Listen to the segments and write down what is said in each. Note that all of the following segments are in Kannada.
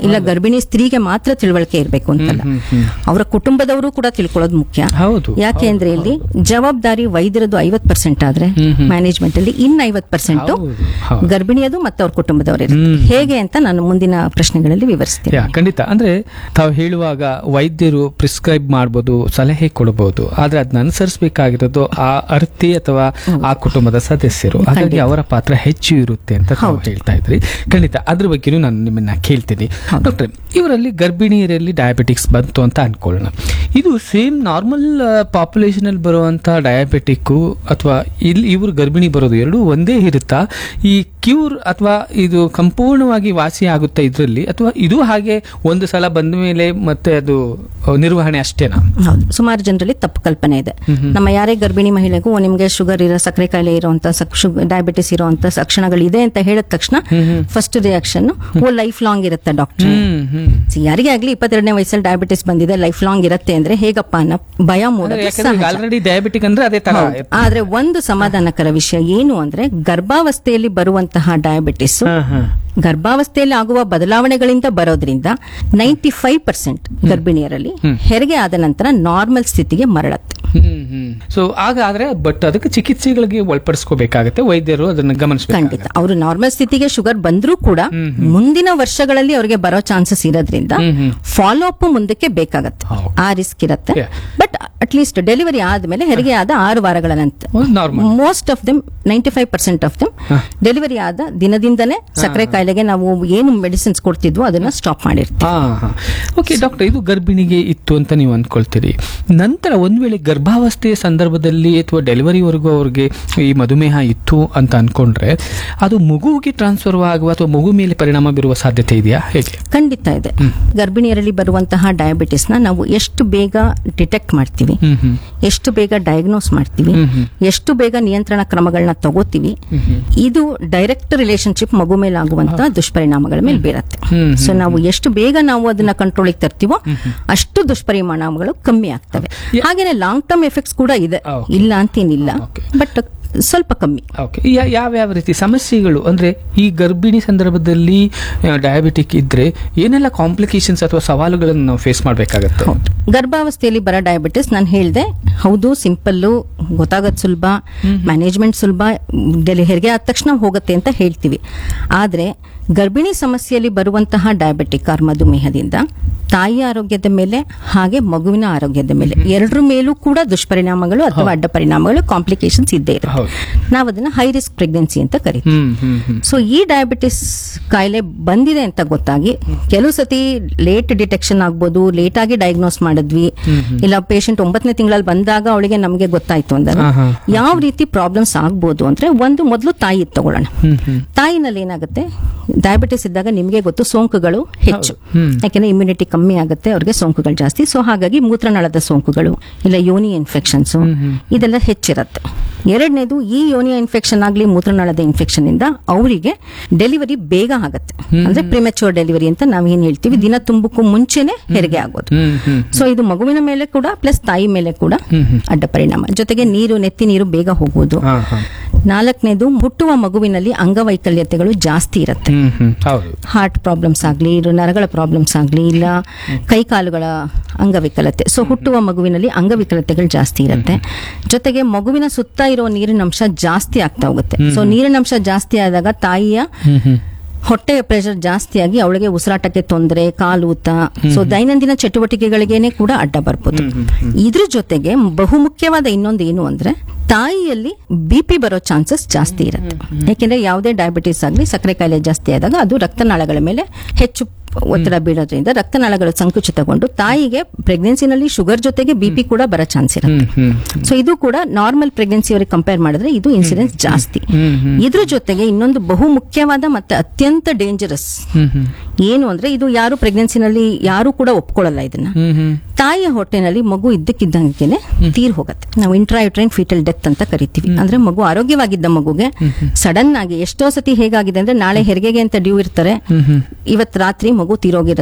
ಇಲ್ಲ ಗರ್ಭಿಣಿ ಸ್ತ್ರೀಗೆ ಮಾತ್ರ ತಿಳುವಳಿಕೆ ಇರಬೇಕು ಅಂತಲ್ಲ ಅವರ ಕುಟುಂಬದವರು ಕೂಡ ತಿಳ್ಕೊಳ್ಳೋದು ಮುಖ್ಯ ಹೌದು ಯಾಕೆ ಅಂದ್ರೆ ಇಲ್ಲಿ ಜವಾಬ್ದಾರಿ ವೈದ್ಯರದು ಐವತ್ ಪರ್ಸೆಂಟ್ ಆದ್ರೆ ಮ್ಯಾನೇಜ್ಮೆಂಟ್ ಅಲ್ಲಿ ಇನ್ ಐವತ್ ಪರ್ಸೆಂಟ್ ಹೌದು, ಹೌದು. ಗರ್ಭಿಣಿಯದು ಮತ್ತೆ ಅವ್ರ ಕುಟುಂಬದವರು ಹೇಗೆ ಅಂತ ನಾನು ಮುಂದಿನ ಪ್ರಶ್ನೆಗಳಲ್ಲಿ ವಿವರಿಸ್ತೀನಿ ಯಾ ಖಂಡಿತ ಅಂದ್ರೆ ತಾವು ಹೇಳುವಾಗ ವೈದ್ಯರು ಪ್ರಿಸ್ಕ್ರೈಬ್ ಮಾಡ್ಬೋದು ಸಲಹೆ ಕೊಡಬಹುದು ಆದ್ರೆ ಅದನ್ನ ಅನುಸರಿಸಬೇಕಾಗಿರೋದು ಆ ಅರ್ಥಿ ಅಥವಾ ಆ ಕುಟುಂಬದ ಸದಸ್ಯರು ಹಾಗಾಗಿ ಅವರ ಪಾತ್ರ ಹೆಚ್ಚು ಇರುತ್ತೆ ಅಂತ ತಾವು ಹೇಳ್ತಾ ಇದ್ರಿ ಖಂಡಿತ ಅದ್ರ ಬಗ್ಗೆನೂ ನಾನು ನಿಮ್ಮನ್ನ ಕೇಳ್ತೀನಿ ಡಾಕ್ಟರ್ ಇವರಲ್ಲಿ ಗರ್ಭಿಣಿಯರಲ್ಲಿ ಡಯಾಬಿಟಿಕ್ಸ್ ಬಂತು ಅಂತ ಅನ್ಕೊಳ್ಳೋಣ ಇದು ಸೇಮ್ ನಾರ್ಮಲ್ ಪಾಪ್ಯುಲೇಷನ್ ಅಲ್ಲಿ ಬರುವಂತ ಡಯಾಬಿಟಿಕ್ ಅಥವಾ ಇಲ್ಲಿ ಇವರು ಗರ್ಭಿಣಿ ಬರೋದು ಎರಡೂ ಒಂದೇ ಇರುತ್ತಾ ಈ ಕ್ಯೂರ್ ಅಥವಾ ಇದು ಸಂಪೂರ್ಣವಾಗಿ ವಾಸಿ ಆಗುತ್ತೆ ಇದರಲ್ಲಿ ಅಥವಾ ಇದು ಹಾಗೆ ಒಂದು ಸಲ ಬಂದ ಮೇಲೆ ಮತ್ತೆ ಅದು ಅಹ್, ನಿರ್ವಹಣೆ ಅಷ್ಟೇನಾ ಹೌದು ಸುಮಾರು ಜನರಲ್ಲಿ ತಪ್ಪು ಕಲ್ಪನೆ ಇದೆ ನಮ್ಮ ಯಾರೇ ಗರ್ಭಿಣಿ ಮಹಿಳೆಗೂ "ಓ, ನಿಮ್ಗೆ ಶುಗರ್ ಇರೋ ಸಕ್ಕರೆ ಕಾಯಿಲೆ ಇರುವಂತ ಡಯಾಬಿಟಿಸ್ ಇರುವಂತ ಲಕ್ಷಣಗಳಿದೆ ಅಂತ ಹೇಳಿದ ತಕ್ಷಣ first reaction oh life long ಇರುತ್ತೆ ಡಾಕ್ಟರ್ ಹ್ಮ್ ಹ್ಮ್ ಯಾರಿಗೇ ಆಗ್ಲಿ ಇಪ್ಪತ್ತೆರಡನೇ ವಯಸ್ಸಲ್ಲಿ ಡಯಾಬಿಟಿಸ್ ಬಂದಿದೆ ಲೈಫ್ ಲಾಂಗ್ ಇರುತ್ತೆ ಅಂದ್ರೆ ಹೇಗಪ್ಪ ಅನ್ನೋ ಭಯ ಮೂಡೋದು ಯಾಕಂದ್ರೆ ಸಹಜ. ಆಲ್ರೆಡಿ ಡಯಾಬಿಟಿಕ್ ಅಂದ್ರೆ ಅದೇ ತರ ಹೌದು. ಆದ್ರೆ ಒಂದು ಸಮಾಧಾನಕರ ವಿಷಯ ಏನು ಅಂದ್ರೆ ಗರ್ಭಾವಸ್ಥೆಯಲ್ಲಿ ಬರುವಂತಹ ಡಯಾಬಿಟಿಸ್ ಹಾ, ಹಾ. ಗರ್ಭಾವಸ್ಥೆಯಲ್ಲಿ ಆಗುವ ಬದಲಾವಣೆಗಳಿಂದ ಬರೋದ್ರಿಂದ ನೈಂಟಿ ಫೈವ್ ಪರ್ಸೆಂಟ್ ಗರ್ಭಿಣಿಯರಲ್ಲಿ ಹೆರಿಗೆ ಆದ ನಂತರ ನಾರ್ಮಲ್ ಸ್ಥಿತಿಗೆ ಮರಳತ್ತೆ ಹ್ಮ್ ಹ್ಮ್ ಸೊ ಹಾಗಾದ್ರೆ ಬಟ್ ಅದಕ್ಕೆ ಚಿಕಿತ್ಸೆಗಳಿಗೆ ಒಳಪಡಿಸ್ಕೋಬೇಕಾಗತ್ತೆ ವೈದ್ಯರು ಅದನ್ನ ಗಮನಿಸಬೇಕು ಖಂಡಿತ ಅವರು ನಾರ್ಮಲ್ ಸ್ಥಿತಿಗೆ ಶುಗರ್ ಬಂದ್ರೂ ಕೂಡ ಮುಂದಿನ ವರ್ಷಗಳಲ್ಲಿ ಅವರಿಗೆ ಬರೋ ಚಾನ್ಸಸ್ ಇರೋದ್ರಿಂದ ಫಾಲೋ ಅಪ್ ಮುಂದಕ್ಕೆ ಬೇಕಾಗತ್ತೆ ಹಾ, okay. ಆ ರಿಸ್ಕ್ ಇರುತ್ತೆ Yeah. ಬಟ್ ಅಟ್ಲೀಸ್ಟ್ ಡೆಲಿವರಿ ಆದ್ಮೇಲೆ ಹೆರಿಗೆ ಆದ ಆರು ವಾರಗಳ ನಂತರ normal most of them ninety five percent of them delivery ಆದ ದಿನದಿಂದನೇ ಸಕ್ಕರೆ ಕಾಯಿಲೆಗೆ ನಾವು ಏನು ಮೆಡಿಸಿನ್ಸ್ ಕೊಡ್ತಿದ್ವೋ ಅದನ್ನ ಸ್ಟಾಪ್ ಮಾಡಿರ್ತೀವಿ ಹಾ ಹಾ ಓಕೆ ಡಾಕ್ಟರ್ ಇದು ಗರ್ಭಿಣಿಗೆ ಇತ್ತು ಅಂತ ನೀವು ಅಂದ್ಕೊಳ್ತೀರಿ ನಂತರ ಒಂದ್ ವೇಳೆ ಗರ್ಭಾವಸ್ಥೆಯ ಸಂದರ್ಭದಲ್ಲಿ ಅಥವಾ ಡೆಲಿವರಿವರೆಗೂ ಅವ್ರಿಗೆ ಈ ಮಧುಮೇಹ ಇತ್ತು ಅಂತ ಅನ್ಕೊಂಡ್ರೆ ಅದು ಮಗುವಿಗೆ ಟ್ರಾನ್ಸ್ಫರ್ ಆಗುವ ಅಥವಾ ಮಗು ಮೇಲೆ ಪರಿಣಾಮ ಬೀರುವ ಸಾಧ್ಯತೆ ಇದೆಯಾ ಹೇಗೆ ಖಂಡಿತ ಇದೆ ಗರ್ಭಿಣಿಯರಲ್ಲಿ ಬರುವಂತಹ ಡಯಾಬಿಟಿಸ್ ನ ನಾವು ಎಷ್ಟು ಬೇಗ ಡಿಟೆಕ್ಟ್ ಮಾಡ್ತೀವಿ ಹ್ಮ್ ಹ್ಮ್ ಎಷ್ಟು ಬೇಗ ಡಯಾಗ್ನೋಸ್ ಮಾಡ್ತೀವಿ ಎಷ್ಟು ಬೇಗ ನಿಯಂತ್ರಣ ಕ್ರಮಗಳನ್ನ ತಗೋತೀವಿ ಇದು ಡೈರೆಕ್ಟ್ ರಿಲೇಶನ್ಶಿಪ್ ಮಗು ಮೇಲೆ ಆಗುವಂತ ದುಷ್ಪರಿಣಾಮಗಳ ಮೇಲೆ ಬೀರತ್ತೆ ಸೊ ನಾವು ಎಷ್ಟು ಬೇಗ ನಾವು ಅದನ್ನ ಕಂಟ್ರೋಲಿಗೆ ತರ್ತೀವೋ ಅಷ್ಟು ದುಷ್ಪರಿಣಾಮಗಳು ಕಮ್ಮಿ ಆಗ್ತವೆ ಹಾಗೇನೆ ಲಾಂಗ್ ಟರ್ಮ್ ಎಫೆಕ್ಟ್ಸ್ ಕೂಡ ಇದೆ Ah, okay. ಇಲ್ಲ ಅಂತೇನಿಲ್ಲ Okay. ಬಟ್ ಸ್ವಲ್ಪ ಕಮ್ಮಿ ಓಕೆ ಯಾವ ಯಾವ ರೀತಿ ಸಮಸ್ಯೆಗಳು ಅಂದ್ರೆ ಈ ಗರ್ಭಿಣಿ ಸಂದರ್ಭದಲ್ಲಿ ಡಯಾಬಿಟಿಕ್ ಇದ್ರೆ ಏನೆಲ್ಲ ಕಾಂಪ್ಲಿಕೇಶನ್ಸ್ ಅಥವಾ ಸವಾಲುಗಳನ್ನು ನಾವು ಫೇಸ್ ಮಾಡಬೇಕಾಗತ್ತೆ ಹೌದು ಗರ್ಭಾವಸ್ಥೆಯಲ್ಲಿ ಬರೋ ಡಯಾಬಿಟಿಸ್ ನಾನು ಹೇಳ್ದೆ ಹೌದು ಸಿಂಪಲ್ಲು ಗೊತ್ತಾಗೋದು ಸುಲಭ ಮ್ಯಾನೇಜ್ಮೆಂಟ್ ಸುಲಭ ಡೆಲಿ ಹೆರಿಗೆ ಆದ ತಕ್ಷಣ ಹೋಗುತ್ತೆ ಅಂತ ಹೇಳ್ತೀವಿ ಆದರೆ ಗರ್ಭಿಣಿ ಸಮಸ್ಯೆಯಲ್ಲಿ ಬರುವಂತಹ ಡಯಾಬಿಟಿಕ್ ಆರ್ ಮಧುಮೇಹದಿಂದ ತಾಯಿ ಆರೋಗ್ಯದ ಮೇಲೆ ಹಾಗೆ ಮಗುವಿನ ಆರೋಗ್ಯದ ಮೇಲೆ ಎರಡರ ಮೇಲೂ ಕೂಡ ದುಷ್ಪರಿಣಾಮಗಳು ಅಥವಾ ಅಡ್ಡ ಪರಿಣಾಮಗಳು ಕಾಂಪ್ಲಿಕೇಶನ್ಸ್ ಇದ್ದೇ ಇರುತ್ತೆ ಹೌದು. ನಾವು ಅದನ್ನ ಹೈ ರಿಸ್ಕ್ ಪ್ರೆಗ್ನೆನ್ಸಿ ಅಂತ ಕರಿತೀವಿ ಹ್ಮ್ ಹ್ಮ್ ಹ್ಮ್ ಸೊ ಈ ಡಯಾಬಿಟಿಸ್ ಕಾಯಿಲೆ ಬಂದಿದೆ ಅಂತ ಗೊತ್ತಾಗಿ ಕೆಲವು ಸತಿ ಲೇಟ್ ಡಿಟೆಕ್ಷನ್ ಆಗ್ಬೋದು ಲೇಟ್ ಆಗಿ ಡಯಾಗ್ನೋಸ್ ಮಾಡಿದ್ವಿ ಇಲ್ಲ ಪೇಷಂಟ್ ಒಂಬತ್ತನೇ ತಿಂಗಳಲ್ಲಿ ಬಂದಾಗ ಅವಳಿಗೆ ನಮಗೆ ಗೊತ್ತಾಯ್ತು ಅಂದ್ರೆ ಹಾ, ಹಾ. ಯಾವ ರೀತಿ ಪ್ರಾಬ್ಲಮ್ಸ್ ಆಗ್ಬೋದು ಅಂದ್ರೆ ಒಂದು ಮೊದಲು ತಾಯಿ ತಗೊಳ್ಳೋಣ ಹ್ಮ್ ಹ್ಮ್ ತಾಯಿನಲ್ಲಿ ಏನಾಗುತ್ತೆ ಡಯಾಬಿಟಿಸ್ ಇದ್ದಾಗ ನಿಮಗೆ ಗೊತ್ತು ಸೋಂಕುಗಳು ಹೆಚ್ಚು ಹ್ಮ್. ಯಾಕೆಂದ್ರೆ ಇಮ್ಯುನಿಟಿ ಕಮ್ಮಿ ಆಗುತ್ತೆ ಅವ್ರಿಗೆ ಸೋಂಕುಗಳು ಜಾಸ್ತಿ ಸೊ ಹಾಗಾಗಿ ಮೂತ್ರನಾಳದ ಸೋಂಕುಗಳು ಇಲ್ಲ ಯೋನಿ ಇನ್ಫೆಕ್ಷನ್ಸ್ ಇದೆಲ್ಲ ಹೆಚ್ಚಿರುತ್ತೆ ಎರಡನೇದು ಈ ಯೋನಿಯ ಇನ್ಫೆಕ್ಷನ್ ಆಗಲಿ ಮೂತ್ರನಾಳದ ಇನ್ಫೆಕ್ಷನ್ ಇಂದ ಅವರಿಗೆ ಡೆಲಿವರಿ ಬೇಗ ಆಗುತ್ತೆ ಅಂದ್ರೆ ಪ್ರಿಮೆಚೂರ್ ಡೆಲಿವರಿ ಅಂತ ನಾವ್ ಏನ್ ಹೇಳ್ತೀವಿ ದಿನ ತುಂಬಕ್ಕೂ ಮುಂಚೆನೆ ಹೆರಿಗೆ ಆಗೋದು ಹ್ಮ್ ಹ್ಮ್ ಸೊ ಇದು ಮಗುವಿನ ಮೇಲೆ ಕೂಡ ಪ್ಲಸ್ ತಾಯಿ ಮೇಲೆ ಕೂಡ ಅಡ್ಡ ಪರಿಣಾಮ ಜೊತೆಗೆ ನೀರು ನೆತ್ತಿ ನೀರು ಬೇಗ ಹೋಗುವುದು ಹಾ ಹಾ ನಾಲ್ಕನೇದು ಹುಟ್ಟುವ ಮಗುವಿನಲ್ಲಿ ಅಂಗವೈಕಲ್ಯತೆಗಳು ಜಾಸ್ತಿ ಇರುತ್ತೆ ಹ್ಮ್ ಹ್ಮ್ ಹೌದು ಹಾರ್ಟ್ ಪ್ರಾಬ್ಲಮ್ಸ್ ಆಗಲಿ ನರಗಳ ಪ್ರಾಬ್ಲಮ್ಸ್ ಆಗಲಿ ಇಲ್ಲ ಕೈಕಾಲುಗಳ ಅಂಗವಿಕಲತೆ ಸೊ ಹುಟ್ಟುವ ಮಗುವಿನಲ್ಲಿ ಅಂಗವಿಕಲತೆಗಳು ಜಾಸ್ತಿ ಇರುತ್ತೆ ಜೊತೆಗೆ ಮಗುವಿನ ಸುತ್ತ ಇರೋ ನೀರಿನ ಅಂಶ ಜಾಸ್ತಿ ಆಗ್ತಾ ಹೋಗುತ್ತೆ ಸೊ ನೀರಿನ ಅಂಶ ಜಾಸ್ತಿ ಆದಾಗ ತಾಯಿಯ ಹ್ಮ್ ಹ್ಮ್ ಹೊಟ್ಟೆಯ ಪ್ರೆಷರ್ ಜಾಸ್ತಿಯಾಗಿ ಅವಳಿಗೆ ಉಸಿರಾಟಕ್ಕೆ ತೊಂದರೆ ಕಾಲೂತ ಸೊ ದೈನಂದಿನ ಚಟುವಟಿಕೆಗಳಿಗೇನೆ ಕೂಡ ಅಡ್ಡ ಬರ್ಬೋದು ಇದ್ರ ಜೊತೆಗೆ ಬಹುಮುಖ್ಯವಾದ ಇನ್ನೊಂದು ಏನು ಅಂದ್ರೆ ತಾಯಿಯಲ್ಲಿ ಬಿ ಪಿ ಬರೋ ಚಾನ್ಸಸ್ ಜಾಸ್ತಿ ಇರುತ್ತೆ ಯಾಕೆಂದ್ರೆ ಯಾವುದೇ ಡಯಾಬಿಟಿಸ್ ಆಗಲಿ ಸಕ್ಕರೆ ಕಾಯಿಲೆ ಜಾಸ್ತಿ ಆದಾಗ ಅದು ರಕ್ತನಾಳಗಳ ಮೇಲೆ ಹೆಚ್ಚು ಒತ್ತಡ ಬೀಳೋದ್ರಿಂದ ರಕ್ತನಾಳಗಳು ಸಂಕುಚಿತಗೊಂಡು ತಾಯಿಗೆ ಪ್ರೆಗ್ನೆನ್ಸಿನಲ್ಲಿ ಶುಗರ್ ಜೊತೆಗೆ ಬಿ ಪಿ ಕೂಡ ಬರೋ ಚಾನ್ಸ್ ಇರುತ್ತೆ ಹ್ಮ್ ಹ್ಮ್ ಸೊ ಇದು ಕೂಡ ನಾರ್ಮಲ್ ಪ್ರೆಗ್ನೆನ್ಸಿ ಅವರಿಗೆ ಕಂಪೇರ್ ಮಾಡಿದ್ರೆ ಇದು ಇನ್ಸಿಡೆನ್ಸ್ ಜಾಸ್ತಿ ಇದ್ರ ಜೊತೆಗೆ ಇನ್ನೊಂದು ಬಹು ಮುಖ್ಯವಾದ ಮತ್ತೆ ಅತ್ಯಂತ ಡೇಂಜರಸ್ ಹ್ಮ್ ಹ್ಮ್ ಏನು ಅಂದ್ರೆ ಇದು ಯಾರು ಪ್ರೆಗ್ನೆನ್ಸಿನಲ್ಲಿ ಯಾರು ಕೂಡ ಒಪ್ಕೊಳ್ಳಲ್ಲ ಇದನ್ನ ಹ್ಮ್ ಹ್ಮ್ ತಾಯಿಯ ಹೊಟ್ಟೆನಲ್ಲಿ ಮಗು ಇದ್ದಕ್ಕಿದ್ದಂಗೆನೆ ತೀರ್ ಹೋಗುತ್ತೆ ನಾವು ಇಂಟ್ರಾಯುಟ್ರೈನ್ ಫೀಟಲ್ ಡೆತ್ ಅಂತ ಕರಿತೀವಿ ಅಂದ್ರೆ ಮಗು ಆರೋಗ್ಯವಾಗಿದ್ದ ಮಗುಗೆ ಸಡನ್ ಆಗಿ ಎಷ್ಟೋ ಸತಿ ಹೇಗಾಗಿದೆ ಅಂದ್ರೆ ನಾಳೆ ಹೆರಿಗೆಗೆ ಅಂತ ಡ್ಯೂ ಇರ್ತಾರೆ ಇವತ್ ರಾತ್ರಿ ಮಗು ತೀರೋಗಿರೋ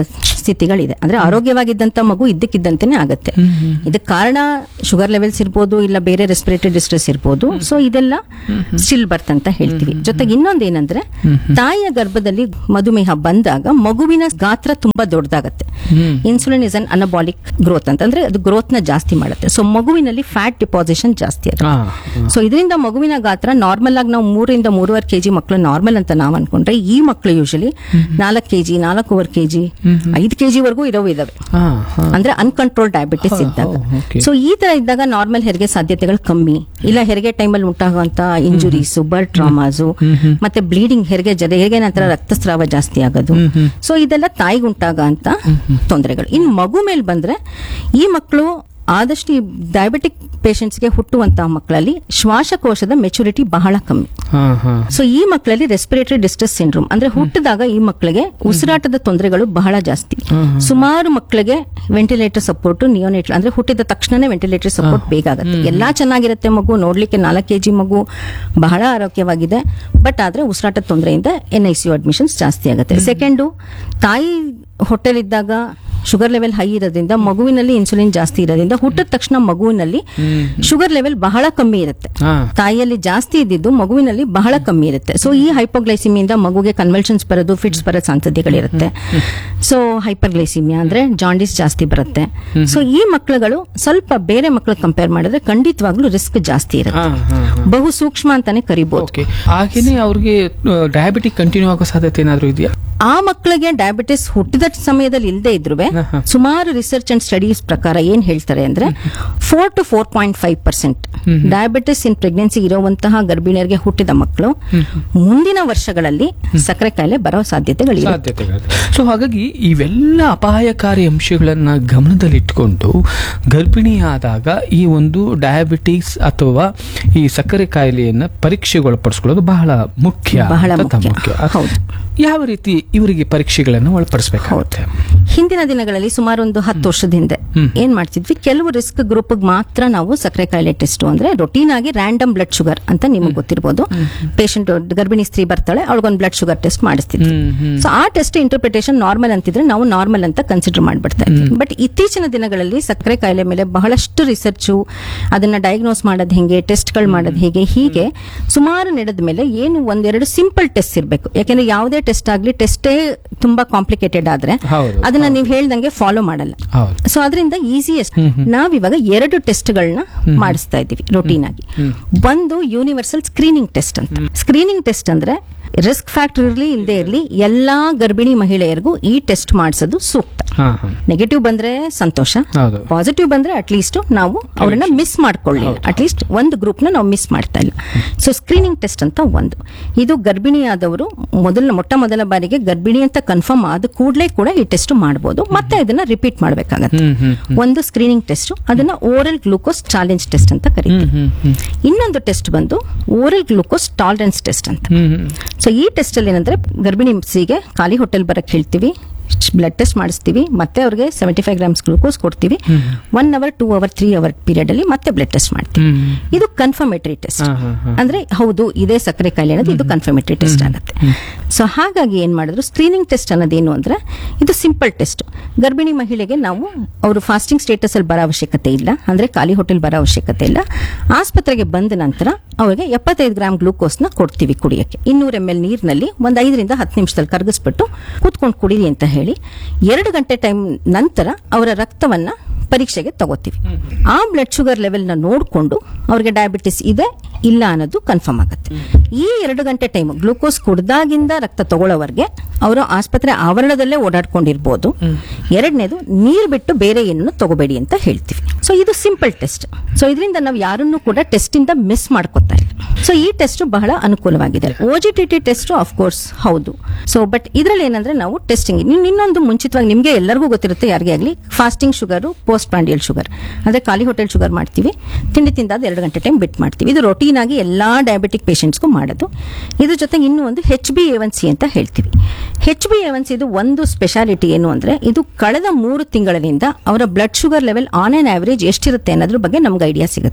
ಸ್ಥಿತಿಗಳಿದೆ ಅಂದ್ರೆ ಆರೋಗ್ಯವಾಗಿದ್ದಂತ ಮಗು ಇದ್ದಕ್ಕಿದ್ದಂತೆನೆ ಆಗುತ್ತೆ ಇದಕ್ಕೆ ಕಾರಣ ಶುಗರ್ ಲೆವೆಲ್ಸ್ ಇರ್ಬೋದು ಇಲ್ಲ ಬೇರೆ ರೆಸ್ಪಿರೇಟರಿ ಡಿಸ್ಟ್ರೆಸ್ ಇರ್ಬೋದು ಸೊ ಇದೆಲ್ಲ ಸ್ಟಿಲ್ ಬರ್ತ್ ಅಂತ ಹೇಳ್ತೀವಿ ಜೊತೆಗೆ ಇನ್ನೊಂದೇನಂದ್ರೆ ತಾಯಿಯ ಗರ್ಭದಲ್ಲಿ ಮಧುಮೇಹ ಬಂದಾಗ ಮಗುವಿನ ಗಾತ್ರ ತುಂಬಾ ದೊಡ್ಡದಾಗತ್ತೆ hmm. Insulin is an anabolic growth ಅಂತ ಅಂದ್ರೆ ಅದು ಗ್ರೋತ್ ನ ಜಾಸ್ತಿ ಮಾಡುತ್ತೆ ಸೊ ಮಗುವಿನಲ್ಲಿ ಫ್ಯಾಟ್ ಡಿಪಾಸಿಷನ್ ಜಾಸ್ತಿ ಆಗುತ್ತೆ ಹಾ, ಹಾ. ಸೊ ಇದರಿಂದ ಮಗುವಿನ ಗಾತ್ರ ನಾರ್ಮಲ್ ಆಗಿ ನಾವು ಮೂರಿಂದ ಮೂರುವರೆ ಕೆಜಿ ಮಕ್ಕಳು ನಾರ್ಮಲ್ ಅಂತ ನಾವು ಅನ್ಕೊಂಡ್ರೆ ಈ ಮಕ್ಕಳು ಯೂಶಲಿ ನಾಲ್ಕು ಕೆಜಿ ನಾಲ್ಕೂವರೆ ಕೆಜಿ ಐದು ಕೆಜಿ ವರೆಗೂ ಇರೋ ಇದಾವೆ ಹಾ, ಹಾ. ಅಂದ್ರೆ ಅನ್ಕಂಟ್ರೋಲ್ ಡಯಾಬಿಟಿಸ್ ಹಾ, ಇದ್ದಾಗ ಹಾ, okay. ಸೊ ಈ ತರ ಇದ್ದಾಗ ನಾರ್ಮಲ್ ಹೆರಿಗೆ ಸಾಧ್ಯತೆಗಳು ಕಮ್ಮಿ ಇಲ್ಲ ಹೆರಿಗೆ ಟೈಮಲ್ಲಿ ಉಂಟಾಗುವಂತ ಇಂಜುರೀಸ್ ಬರ್ಡ್ ಟ್ರಾಮಾಸು ಮತ್ತೆ ಬ್ಲೀಡಿಂಗ್ ಹೆರಿಗೆ ಜೊತೆ ಹೆರಿಗೆ ನಂತರ ರಕ್ತಸ್ರಾವ ಜಾಸ್ತಿ ಆಗೋದು ಸೊ ಇದೆಲ್ಲ ತಾಯಿಗೆ ಉಂಟಾಗ ಅಂತ ತೊಂದರೆಗಳು ಇನ್ನು ಮಗು ಮೇಲೆ ಬಂದ್ರೆ ಈ ಮಕ್ಕಳು ಆದಷ್ಟು ಈ ಡಯಾಬಿಟಿಕ್ ಪೇಷಂಟ್ಸ್ಗೆ ಹುಟ್ಟುವಂತಹ ಮಕ್ಕಳಲ್ಲಿ ಶ್ವಾಸಕೋಶದ ಮೆಚುರಿಟಿ ಬಹಳ ಕಮ್ಮಿ ಹಾ, ಹಾ. ಸೊ ಈ ಮಕ್ಕಳಲ್ಲಿ ರೆಸ್ಪಿರೇಟರಿ ಡಿಸ್ಟ್ರೆಸ್ ಸಿಂಡ್ರೋಮ್ ಅಂದ್ರೆ ಹುಟ್ಟಿದಾಗ ಈ ಮಕ್ಕಳಿಗೆ ಉಸಿರಾಟದ ತೊಂದರೆಗಳು ಬಹಳ ಜಾಸ್ತಿ ಸುಮಾರು ಮಕ್ಕಳಿಗೆ ವೆಂಟಿಲೇಟರ್ ಸಪೋರ್ಟ್ ನಿಯೋನೇಟರ್ ಅಂದ್ರೆ ಹುಟ್ಟಿದ ತಕ್ಷಣನೇ ವೆಂಟಿಲೇಟರ್ ಸಪೋರ್ಟ್ ಬೇಕಾಗುತ್ತೆ ಎಲ್ಲಾ ಚೆನ್ನಾಗಿರುತ್ತೆ ಮಗು ನೋಡ್ಲಿಕ್ಕೆ ನಾಲ್ಕು ಕೆಜಿ ಮಗು ಬಹಳ ಆರೋಗ್ಯವಾಗಿದೆ ಬಟ್ ಆದ್ರೆ ಉಸಿರಾಟದ ತೊಂದರೆಯಿಂದ ಎನ್ ಐ ಸಿ ಅಡ್ಮಿಷನ್ಸ್ ಜಾಸ್ತಿ ಆಗುತ್ತೆ ಸೆಕೆಂಡು ತಾಯಿ ಹೊಟ್ಟೆಲಿದ್ದಾಗ ಶುಗರ್ ಲೆವೆಲ್ ಹೈ ಇರೋದ್ರಿಂದ ಮಗುವಿನಲ್ಲಿ ಇನ್ಸುಲಿನ್ ಜಾಸ್ತಿ ಇರೋದ್ರಿಂದ ಹುಟ್ಟಿದ ತಕ್ಷಣ ಮಗುವಿನಲ್ಲಿ ಶುಗರ್ ಲೆವೆಲ್ ಬಹಳ ಕಮ್ಮಿ ಇರುತ್ತೆ ಹಾ. ತಾಯಿಯಲ್ಲಿ ಜಾಸ್ತಿ ಇದ್ದಿದ್ದು ಮಗುವಿನಲ್ಲಿ ಬಹಳ ಕಮ್ಮಿ ಇರುತ್ತೆ ಸೊ ಈ ಹೈಪೋಗ್ಲೈಸಿಮಿಯಿಂದ ಮಗುಗೆ ಕನ್ವಲ್ಷನ್ಸ್ ಬರೋದು ಫಿಟ್ಸ್ ಬರೋ ಸಾಧ್ಯತೆಗಳಿರುತ್ತೆ ಸೊ ಹೈಪರ್ಗ್ಲೈಸಿಮಿಯಾ ಅಂದ್ರೆ ಜಾಂಡಿಸ್ ಜಾಸ್ತಿ ಬರುತ್ತೆ ಸೊ ಈ ಮಕ್ಕಳುಗಳು ಸ್ವಲ್ಪ ಬೇರೆ ಮಕ್ಕಳು ಕಂಪೇರ್ ಮಾಡಿದ್ರೆ ಖಂಡಿತವಾಗ್ಲೂ ರಿಸ್ಕ್ ಜಾಸ್ತಿ ಇರುತ್ತೆ ಹಾ, ಹಾ, ಹಾ. ಬಹು ಸೂಕ್ಷ್ಮ ಅಂತಾನೆ ಕರಿಬಹುದು ಓಕೆ ಹಾಗೇನೆ ಅವ್ರಿಗೆ ಡಯಾಬಿಟಿಕ್ ಕಂಟಿನ್ಯೂ ಆಗೋ ಸಾಧ್ಯತೆ ಏನಾದ್ರು ಇದೆಯಾ ಆ ಮಕ್ಕಳಿಗೆ ಡಯಾಬಿಟಿಸ್ ಹುಟ್ಟಿದ ಸಮಯದಲ್ಲಿ ಇಲ್ಲದೆ ಇದ್ರು ಆಹಾ. ಸುಮಾರು ರಿಸರ್ಚ್ ಅಂಡ್ ಸ್ಟಡೀಸ್ ಪ್ರಕಾರ ಏನ್ ಹೇಳ್ತಾರೆ ಅಂದ್ರೆ four to four point five percent diabetes in pregnancy ಇರುವಂತಹ ಗರ್ಭಿಣಿಯರಿಗೆ ಹುಟ್ಟಿದ ಮಕ್ಕಳು ಮುಂದಿನ ವರ್ಷಗಳಲ್ಲಿ ಸಕ್ಕರೆ ಕಾಯಿಲೆ ಬರೋ ಸಾಧ್ಯತೆಗಳಿವೆ ಸಾಧ್ಯತೆಗಳು ಸೊ ಹಾಗಾಗಿ ಇವೆಲ್ಲ ಅಪಾಯಕಾರಿ ಅಂಶಗಳನ್ನ ಗಮನದಲ್ಲಿಟ್ಕೊಂಡು ಗರ್ಭಿಣಿಯಾದಾಗ ಈ ಒಂದು ಡಯಾಬಿಟಿಸ್ ಅಥವಾ ಈ ಸಕ್ಕರೆ ಕಾಯಿಲೆಯನ್ನ ಪರೀಕ್ಷೆಗೊಳಪಡಿಸ್ಕೊಳ್ಳೋದು ಬಹಳ ಮುಖ್ಯ ಬಹಳ ಅಂತ ಮುಖ್ಯ. ಮುಖ್ಯ. ಹೌದು. ಯಾವ ರೀತಿ ಇವರಿಗೆ ಪರೀಕ್ಷೆಗಳನ್ನು ಒಳಪಡಿಸಬೇಕಾಗುತ್ತೆ ಹಿಂದಿನ ದಿನಗಳಲ್ಲಿ ಸುಮಾರು ಒಂದು ಹತ್ತು ವರ್ಷದ ಹಿಂದೆ ಏನ್ ಮಾಡ್ತಿದ್ವಿ ಕೆಲವು ರಿಸ್ಕ್ ಗ್ರೂಪ್ ಮಾತ್ರ ನಾವು ಸಕ್ಕರೆ ಕಾಯಿಲೆ ಟೆಸ್ಟ್ ಅಂದ್ರೆ ರೊಟೀನ್ ಆಗಿ ರ್ಯಾಂಡಮ್ ಬ್ಲಡ್ ಶುಗರ್ ಅಂತ ನಿಮಗೆ ಗೊತ್ತಿರಬಹುದು ಪೇಷಂಟ್ ಗರ್ಭಿಣಿ ಸ್ತ್ರೀ ಬರ್ತಾಳೆ ಅವಳಿಗೊಂದು ಬ್ಲಡ್ ಶುಗರ್ ಟೆಸ್ಟ್ ಮಾಡಿಸ್ತಿದ್ವಿ ಸೊ ಆ ಟೆಸ್ಟ್ ಇಂಟರ್ಪ್ರಿಟೇಷನ್ ನಾರ್ಮಲ್ ಅಂತಿದ್ರೆ ನಾವು ನಾರ್ಮಲ್ ಅಂತ ಕನ್ಸಿಡರ್ ಮಾಡ್ಬಿಡ್ತಾ ಇದ್ವಿ ಬಟ್ ಇತ್ತೀಚಿನ ದಿನಗಳಲ್ಲಿ ಸಕ್ಕರೆ ಕಾಯಿಲೆ ಮೇಲೆ ಬಹಳಷ್ಟು ರಿಸರ್ಚು ಅದನ್ನ ಡಯಾಗ್ನೋಸ್ ಮಾಡೋದು ಹೆಂಗೆ ಟೆಸ್ಟ್ಗಳು ಮಾಡೋದು ಹೇಗೆ ಹೀಗೆ ಸುಮಾರು ನಡೆದ ಮೇಲೆ ಏನು ಒಂದೆರಡು ಸಿಂಪಲ್ ಟೆಸ್ಟ್ ಇರಬೇಕು ಯಾಕೆಂದ್ರೆ ಯಾವುದೇ ಟೆಸ್ಟ್ ಆಗ್ಲಿ ಟೆಸ್ಟೇ ತುಂಬಾ ಕಾಂಪ್ಲಿಕೇಟೆಡ್ ಆದ್ರೆ ಹೌದು. ಅದನ್ನ ನೀವು ಹೇಳ್ದಂಗೆ ಫಾಲೋ ಮಾಡಲ್ಲ ಹೌದು ಸೊ ಅದರಿಂದ ಈಸಿಯೆಸ್ಟ್ ನಾವಿವಾಗ ಎರಡು ಟೆಸ್ಟ್ಗಳನ್ನ ಮಾಡಿಸ್ತಾ ಇದ್ದೀವಿ ರೊಟೀನ್ ಆಗಿ ಒಂದು ಯೂನಿವರ್ಸಲ್ ಸ್ಕ್ರೀನಿಂಗ್ ಟೆಸ್ಟ್ ಅಂತ ಸ್ಕ್ರೀನಿಂಗ್ ಟೆಸ್ಟ್ ಅಂದ್ರೆ ರಿಸ್ಕ್ ಫ್ಯಾಕ್ಟರ್ ಇರಲಿ ಇಲ್ಲದೆ ಇರಲಿ ಎಲ್ಲಾ ಗರ್ಭಿಣಿ ಮಹಿಳೆಯರಿಗೂ ಈ ಟೆಸ್ಟ್ ಮಾಡಿಸೋದು ಸೂಕ್ತ ಹಾ ಹಾ ನೆಗೆಟಿವ್ ಬಂದ್ರೆ ಸಂತೋಷ ಹೌದು. ಪಾಸಿಟಿವ್ ಬಂದ್ರೆ ಅಟ್ಲೀಸ್ಟ್ ನಾವು ಅವ್ರನ್ನ ಮಿಸ್ ಮಾಡ್ಕೊಳ್ಳಿ ಅಟ್ಲೀಸ್ಟ್ ಒಂದು ಗ್ರೂಪ್ ನ ನಾವು ಮಿಸ್ ಮಾಡ್ತಾ ಇಲ್ಲ ಸೊ ಸ್ಕ್ರೀನಿಂಗ್ ಟೆಸ್ಟ್ ಅಂತ ಒಂದು ಇದು ಗರ್ಭಿಣಿಯಾದವರು ಮೊದಲ ಮೊಟ್ಟ ಮೊದಲ ಬಾರಿಗೆ ಗರ್ಭಿಣಿ ಅಂತ ಕನ್ಫರ್ಮ್ ಆದ ಕೂಡಲೇ ಕೂಡ ಈ ಟೆಸ್ಟ್ ಮಾಡಬಹುದು ಮತ್ತೆ ಇದನ್ನ ರಿಪೀಟ್ ಮಾಡಬೇಕಾಗತ್ತೆ ಹ್ಮ್ ಹ್ಮ್ ಒಂದು ಸ್ಕ್ರೀನಿಂಗ್ ಟೆಸ್ಟ್ ಅದನ್ನ ಓರಲ್ ಗ್ಲೂಕೋಸ್ ಚಾಲೆಂಜ್ ಟೆಸ್ಟ್ ಅಂತ ಕರೀತೀವಿ ಹ್ಮ್ ಹ್ಮ್ ಇನ್ನೊಂದು ಟೆಸ್ಟ್ ಬಂದು ಓರಲ್ ಗ್ಲೂಕೋಸ್ ಟಾಲರೆನ್ಸ್ ಟೆಸ್ಟ್ ಅಂತ ಹ್ಮ್ ಹ್ಮ್ ಸೊ ಈ ಟೆಸ್ಟ್ ಅಲ್ಲಿ ಏನಂದ್ರೆ ಗರ್ಭಿಣಿ ಸಿಗೆ ಖಾಲಿ ಹೋಟೆಲ್ ಬರಕ್ ಹೇಳ್ತೀವಿ ಬ್ಲಡ್ ಟೆಸ್ಟ್ ಮಾಡಿಸ್ತೀವಿ ಮತ್ತೆ ಅವ್ರಿಗೆ ಸೆವೆಂಟಿ ಫೈವ್ ಗ್ರಾಮ್ಸ್ ಗ್ಲೂಕೋಸ್ ಕೊಡ್ತೀವಿ one hour two hour three hour period ಅಲ್ಲಿ ಮತ್ತೆ ಬ್ಲಡ್ ಟೆಸ್ಟ್ ಮಾಡ್ತೀವಿ ಹ್ಮ್. ಇದು ಕನ್ಫರ್ಮೇಟರಿ ಟೆಸ್ಟ್ ಹಾ, ಹಾ, ಹಾ. ಅಂದ್ರೆ ಹೌದು ಇದೇ ಸಕ್ಕರೆ ಕಾಯಿಲೆ ಅನ್ನೋದು ಇದು ಕನ್ಫರ್ಮೇಟರಿ ಟೆಸ್ಟ್ ಆಗುತ್ತೆ ಸೊ ಹಾಗಾಗಿ ಏನ್ ಮಾಡಿದ್ರು ಸ್ಕ್ರೀನಿಂಗ್ ಟೆಸ್ಟ್ ಅನ್ನೋದೇನು ಅಂದ್ರೆ ಇದು ಸಿಂಪಲ್ ಟೆಸ್ಟ್ ಗರ್ಭಿಣಿ ಮಹಿಳೆಗೆ ನಾವು ಅವರು ಫಾಸ್ಟಿಂಗ್ ಸ್ಟೇಟಸ್ ಅಲ್ಲಿ ಬರೋ ಅವಶ್ಯಕತೆ ಇಲ್ಲ ಅಂದ್ರೆ ಖಾಲಿ ಹೋಟೆಲ್ ಬರೋ ಅವಶ್ಯಕತೆ ಇಲ್ಲ ಆಸ್ಪತ್ರೆಗೆ ಬಂದ ನಂತರ ಅವರಿಗೆ ಎಪ್ಪತ್ತೈದು ಗ್ರಾಮ್ ಗ್ಲೂಕೋಸ್ ನ ಕೊಡ್ತೀವಿ ಕುಡಿಯಕ್ಕೆ ಇನ್ನೂರು ಎಂ ಎಲ್ ನೀರಿನಲ್ಲಿ ಒಂದ್ ಐದರಿಂದ ಹತ್ತು ನಿಮಿಷದಲ್ಲಿ ಕರಗಿಸ್ಬಿಟ್ಟು ಕೂತ್ಕೊಂಡು ಕುಡೀರಿ ಅಂತ ಹೇಳಿ ಎರಡು ಗಂಟೆ ಟೈಮ್ ನಂತರ ಅವರ ರಕ್ತವನ್ನ ಪರೀಕ್ಷೆಗೆ ತಗೋತೀವಿ ಆ ಬ್ಲಡ್ ಶುಗರ್ ಲೆವೆಲ್ ನ ನೋಡಿಕೊಂಡು ಅವ್ರಿಗೆ ಡಯಾಬಿಟಿಸ್ ಇದೆ ಇಲ್ಲ ಅನ್ನೋದು ಕನ್ಫರ್ಮ್ ಆಗುತ್ತೆ ಈ ಎರಡು ಗಂಟೆ ಟೈಮ್ ಗ್ಲೂಕೋಸ್ ಕುಡ್ದಾಗಿಂದ ರಕ್ತ ತಗೊಳ್ಳೋವರೆಗೆ ಅವರು ಆಸ್ಪತ್ರೆ ಆವರಣದಲ್ಲೇ ಓಡಾಡ್ಕೊಂಡಿರ್ಬೋದು ಎರಡನೇದು ನೀರು ಬಿಟ್ಟು ಬೇರೆ ಏನನ್ನು ತಗೋಬೇಡಿ ಅಂತ ಹೇಳ್ತೀವಿ ಸೊ ಇದು ಸಿಂಪಲ್ ಟೆಸ್ಟ್ ಸೊ ಇದರಿಂದ ನಾವು ಯಾರನ್ನು ಕೂಡ ಟೆಸ್ಟ್ ಇಂದ ಮಿಸ್ ಮಾಡ್ಕೋತಾ ಇಲ್ಲ ಸೊ ಈ ಟೆಸ್ಟ್ ಬಹಳ ಅನುಕೂಲವಾಗಿದೆ O G T T test of course ಹೌದು ಸೊ ಬಟ್ ಇದ್ರಲ್ಲಿ ಏನಂದ್ರೆ ನಾವು ಟೆಸ್ಟಿಂಗ್ ಇನ್ನೊಂದು ಮುಂಚಿತವಾಗಿ ನಿಮ್ಗೆ ಎಲ್ಲರಿಗೂ ಗೊತ್ತಿರುತ್ತೆ ಯಾರಿಗೇ ಆಗಲಿ fasting sugar post prandial sugar ಅಂದ್ರೆ ಖಾಲಿ ಹೋಟೆಲ್ ಶುಗರ್ ಮಾಡ್ತೀವಿ ತಿಂಡಿ ತಿಂದಾದ ಎರಡು ಗಂಟೆ ಟೈಮ್ ಬಿಟ್ ಮಾಡ್ತೀವಿ ಇದು ರೊಟೀನ್ ಆಗಿ ಎಲ್ಲಾ ಡಯಾಬಿಟಿಕ್ ಪೇಷಂಟ್ಸ್ಗೂ ಮಾಡೋದು ಇದ್ರ ಜೊತೆಗೆ ಇನ್ನೂ ಒಂದು H B A one C ಅಂತ ಹೇಳ್ತೀವಿ H B A one C ಇದು ಒಂದು ಸ್ಪೆಷಾಲಿಟಿ ಏನು ಅಂದ್ರೆ ಇದು ಕಳೆದ ಮೂರು ತಿಂಗಳಿನಿಂದ ಅವರ blood sugar level on on average ಎಷ್ಟಿರುತ್ತೆ ಅನ್ನೋದ್ರ ಬಗ್ಗೆ ನಮ್ಗೆ ಐಡಿಯಾ ಸಿಗುತ್ತೆ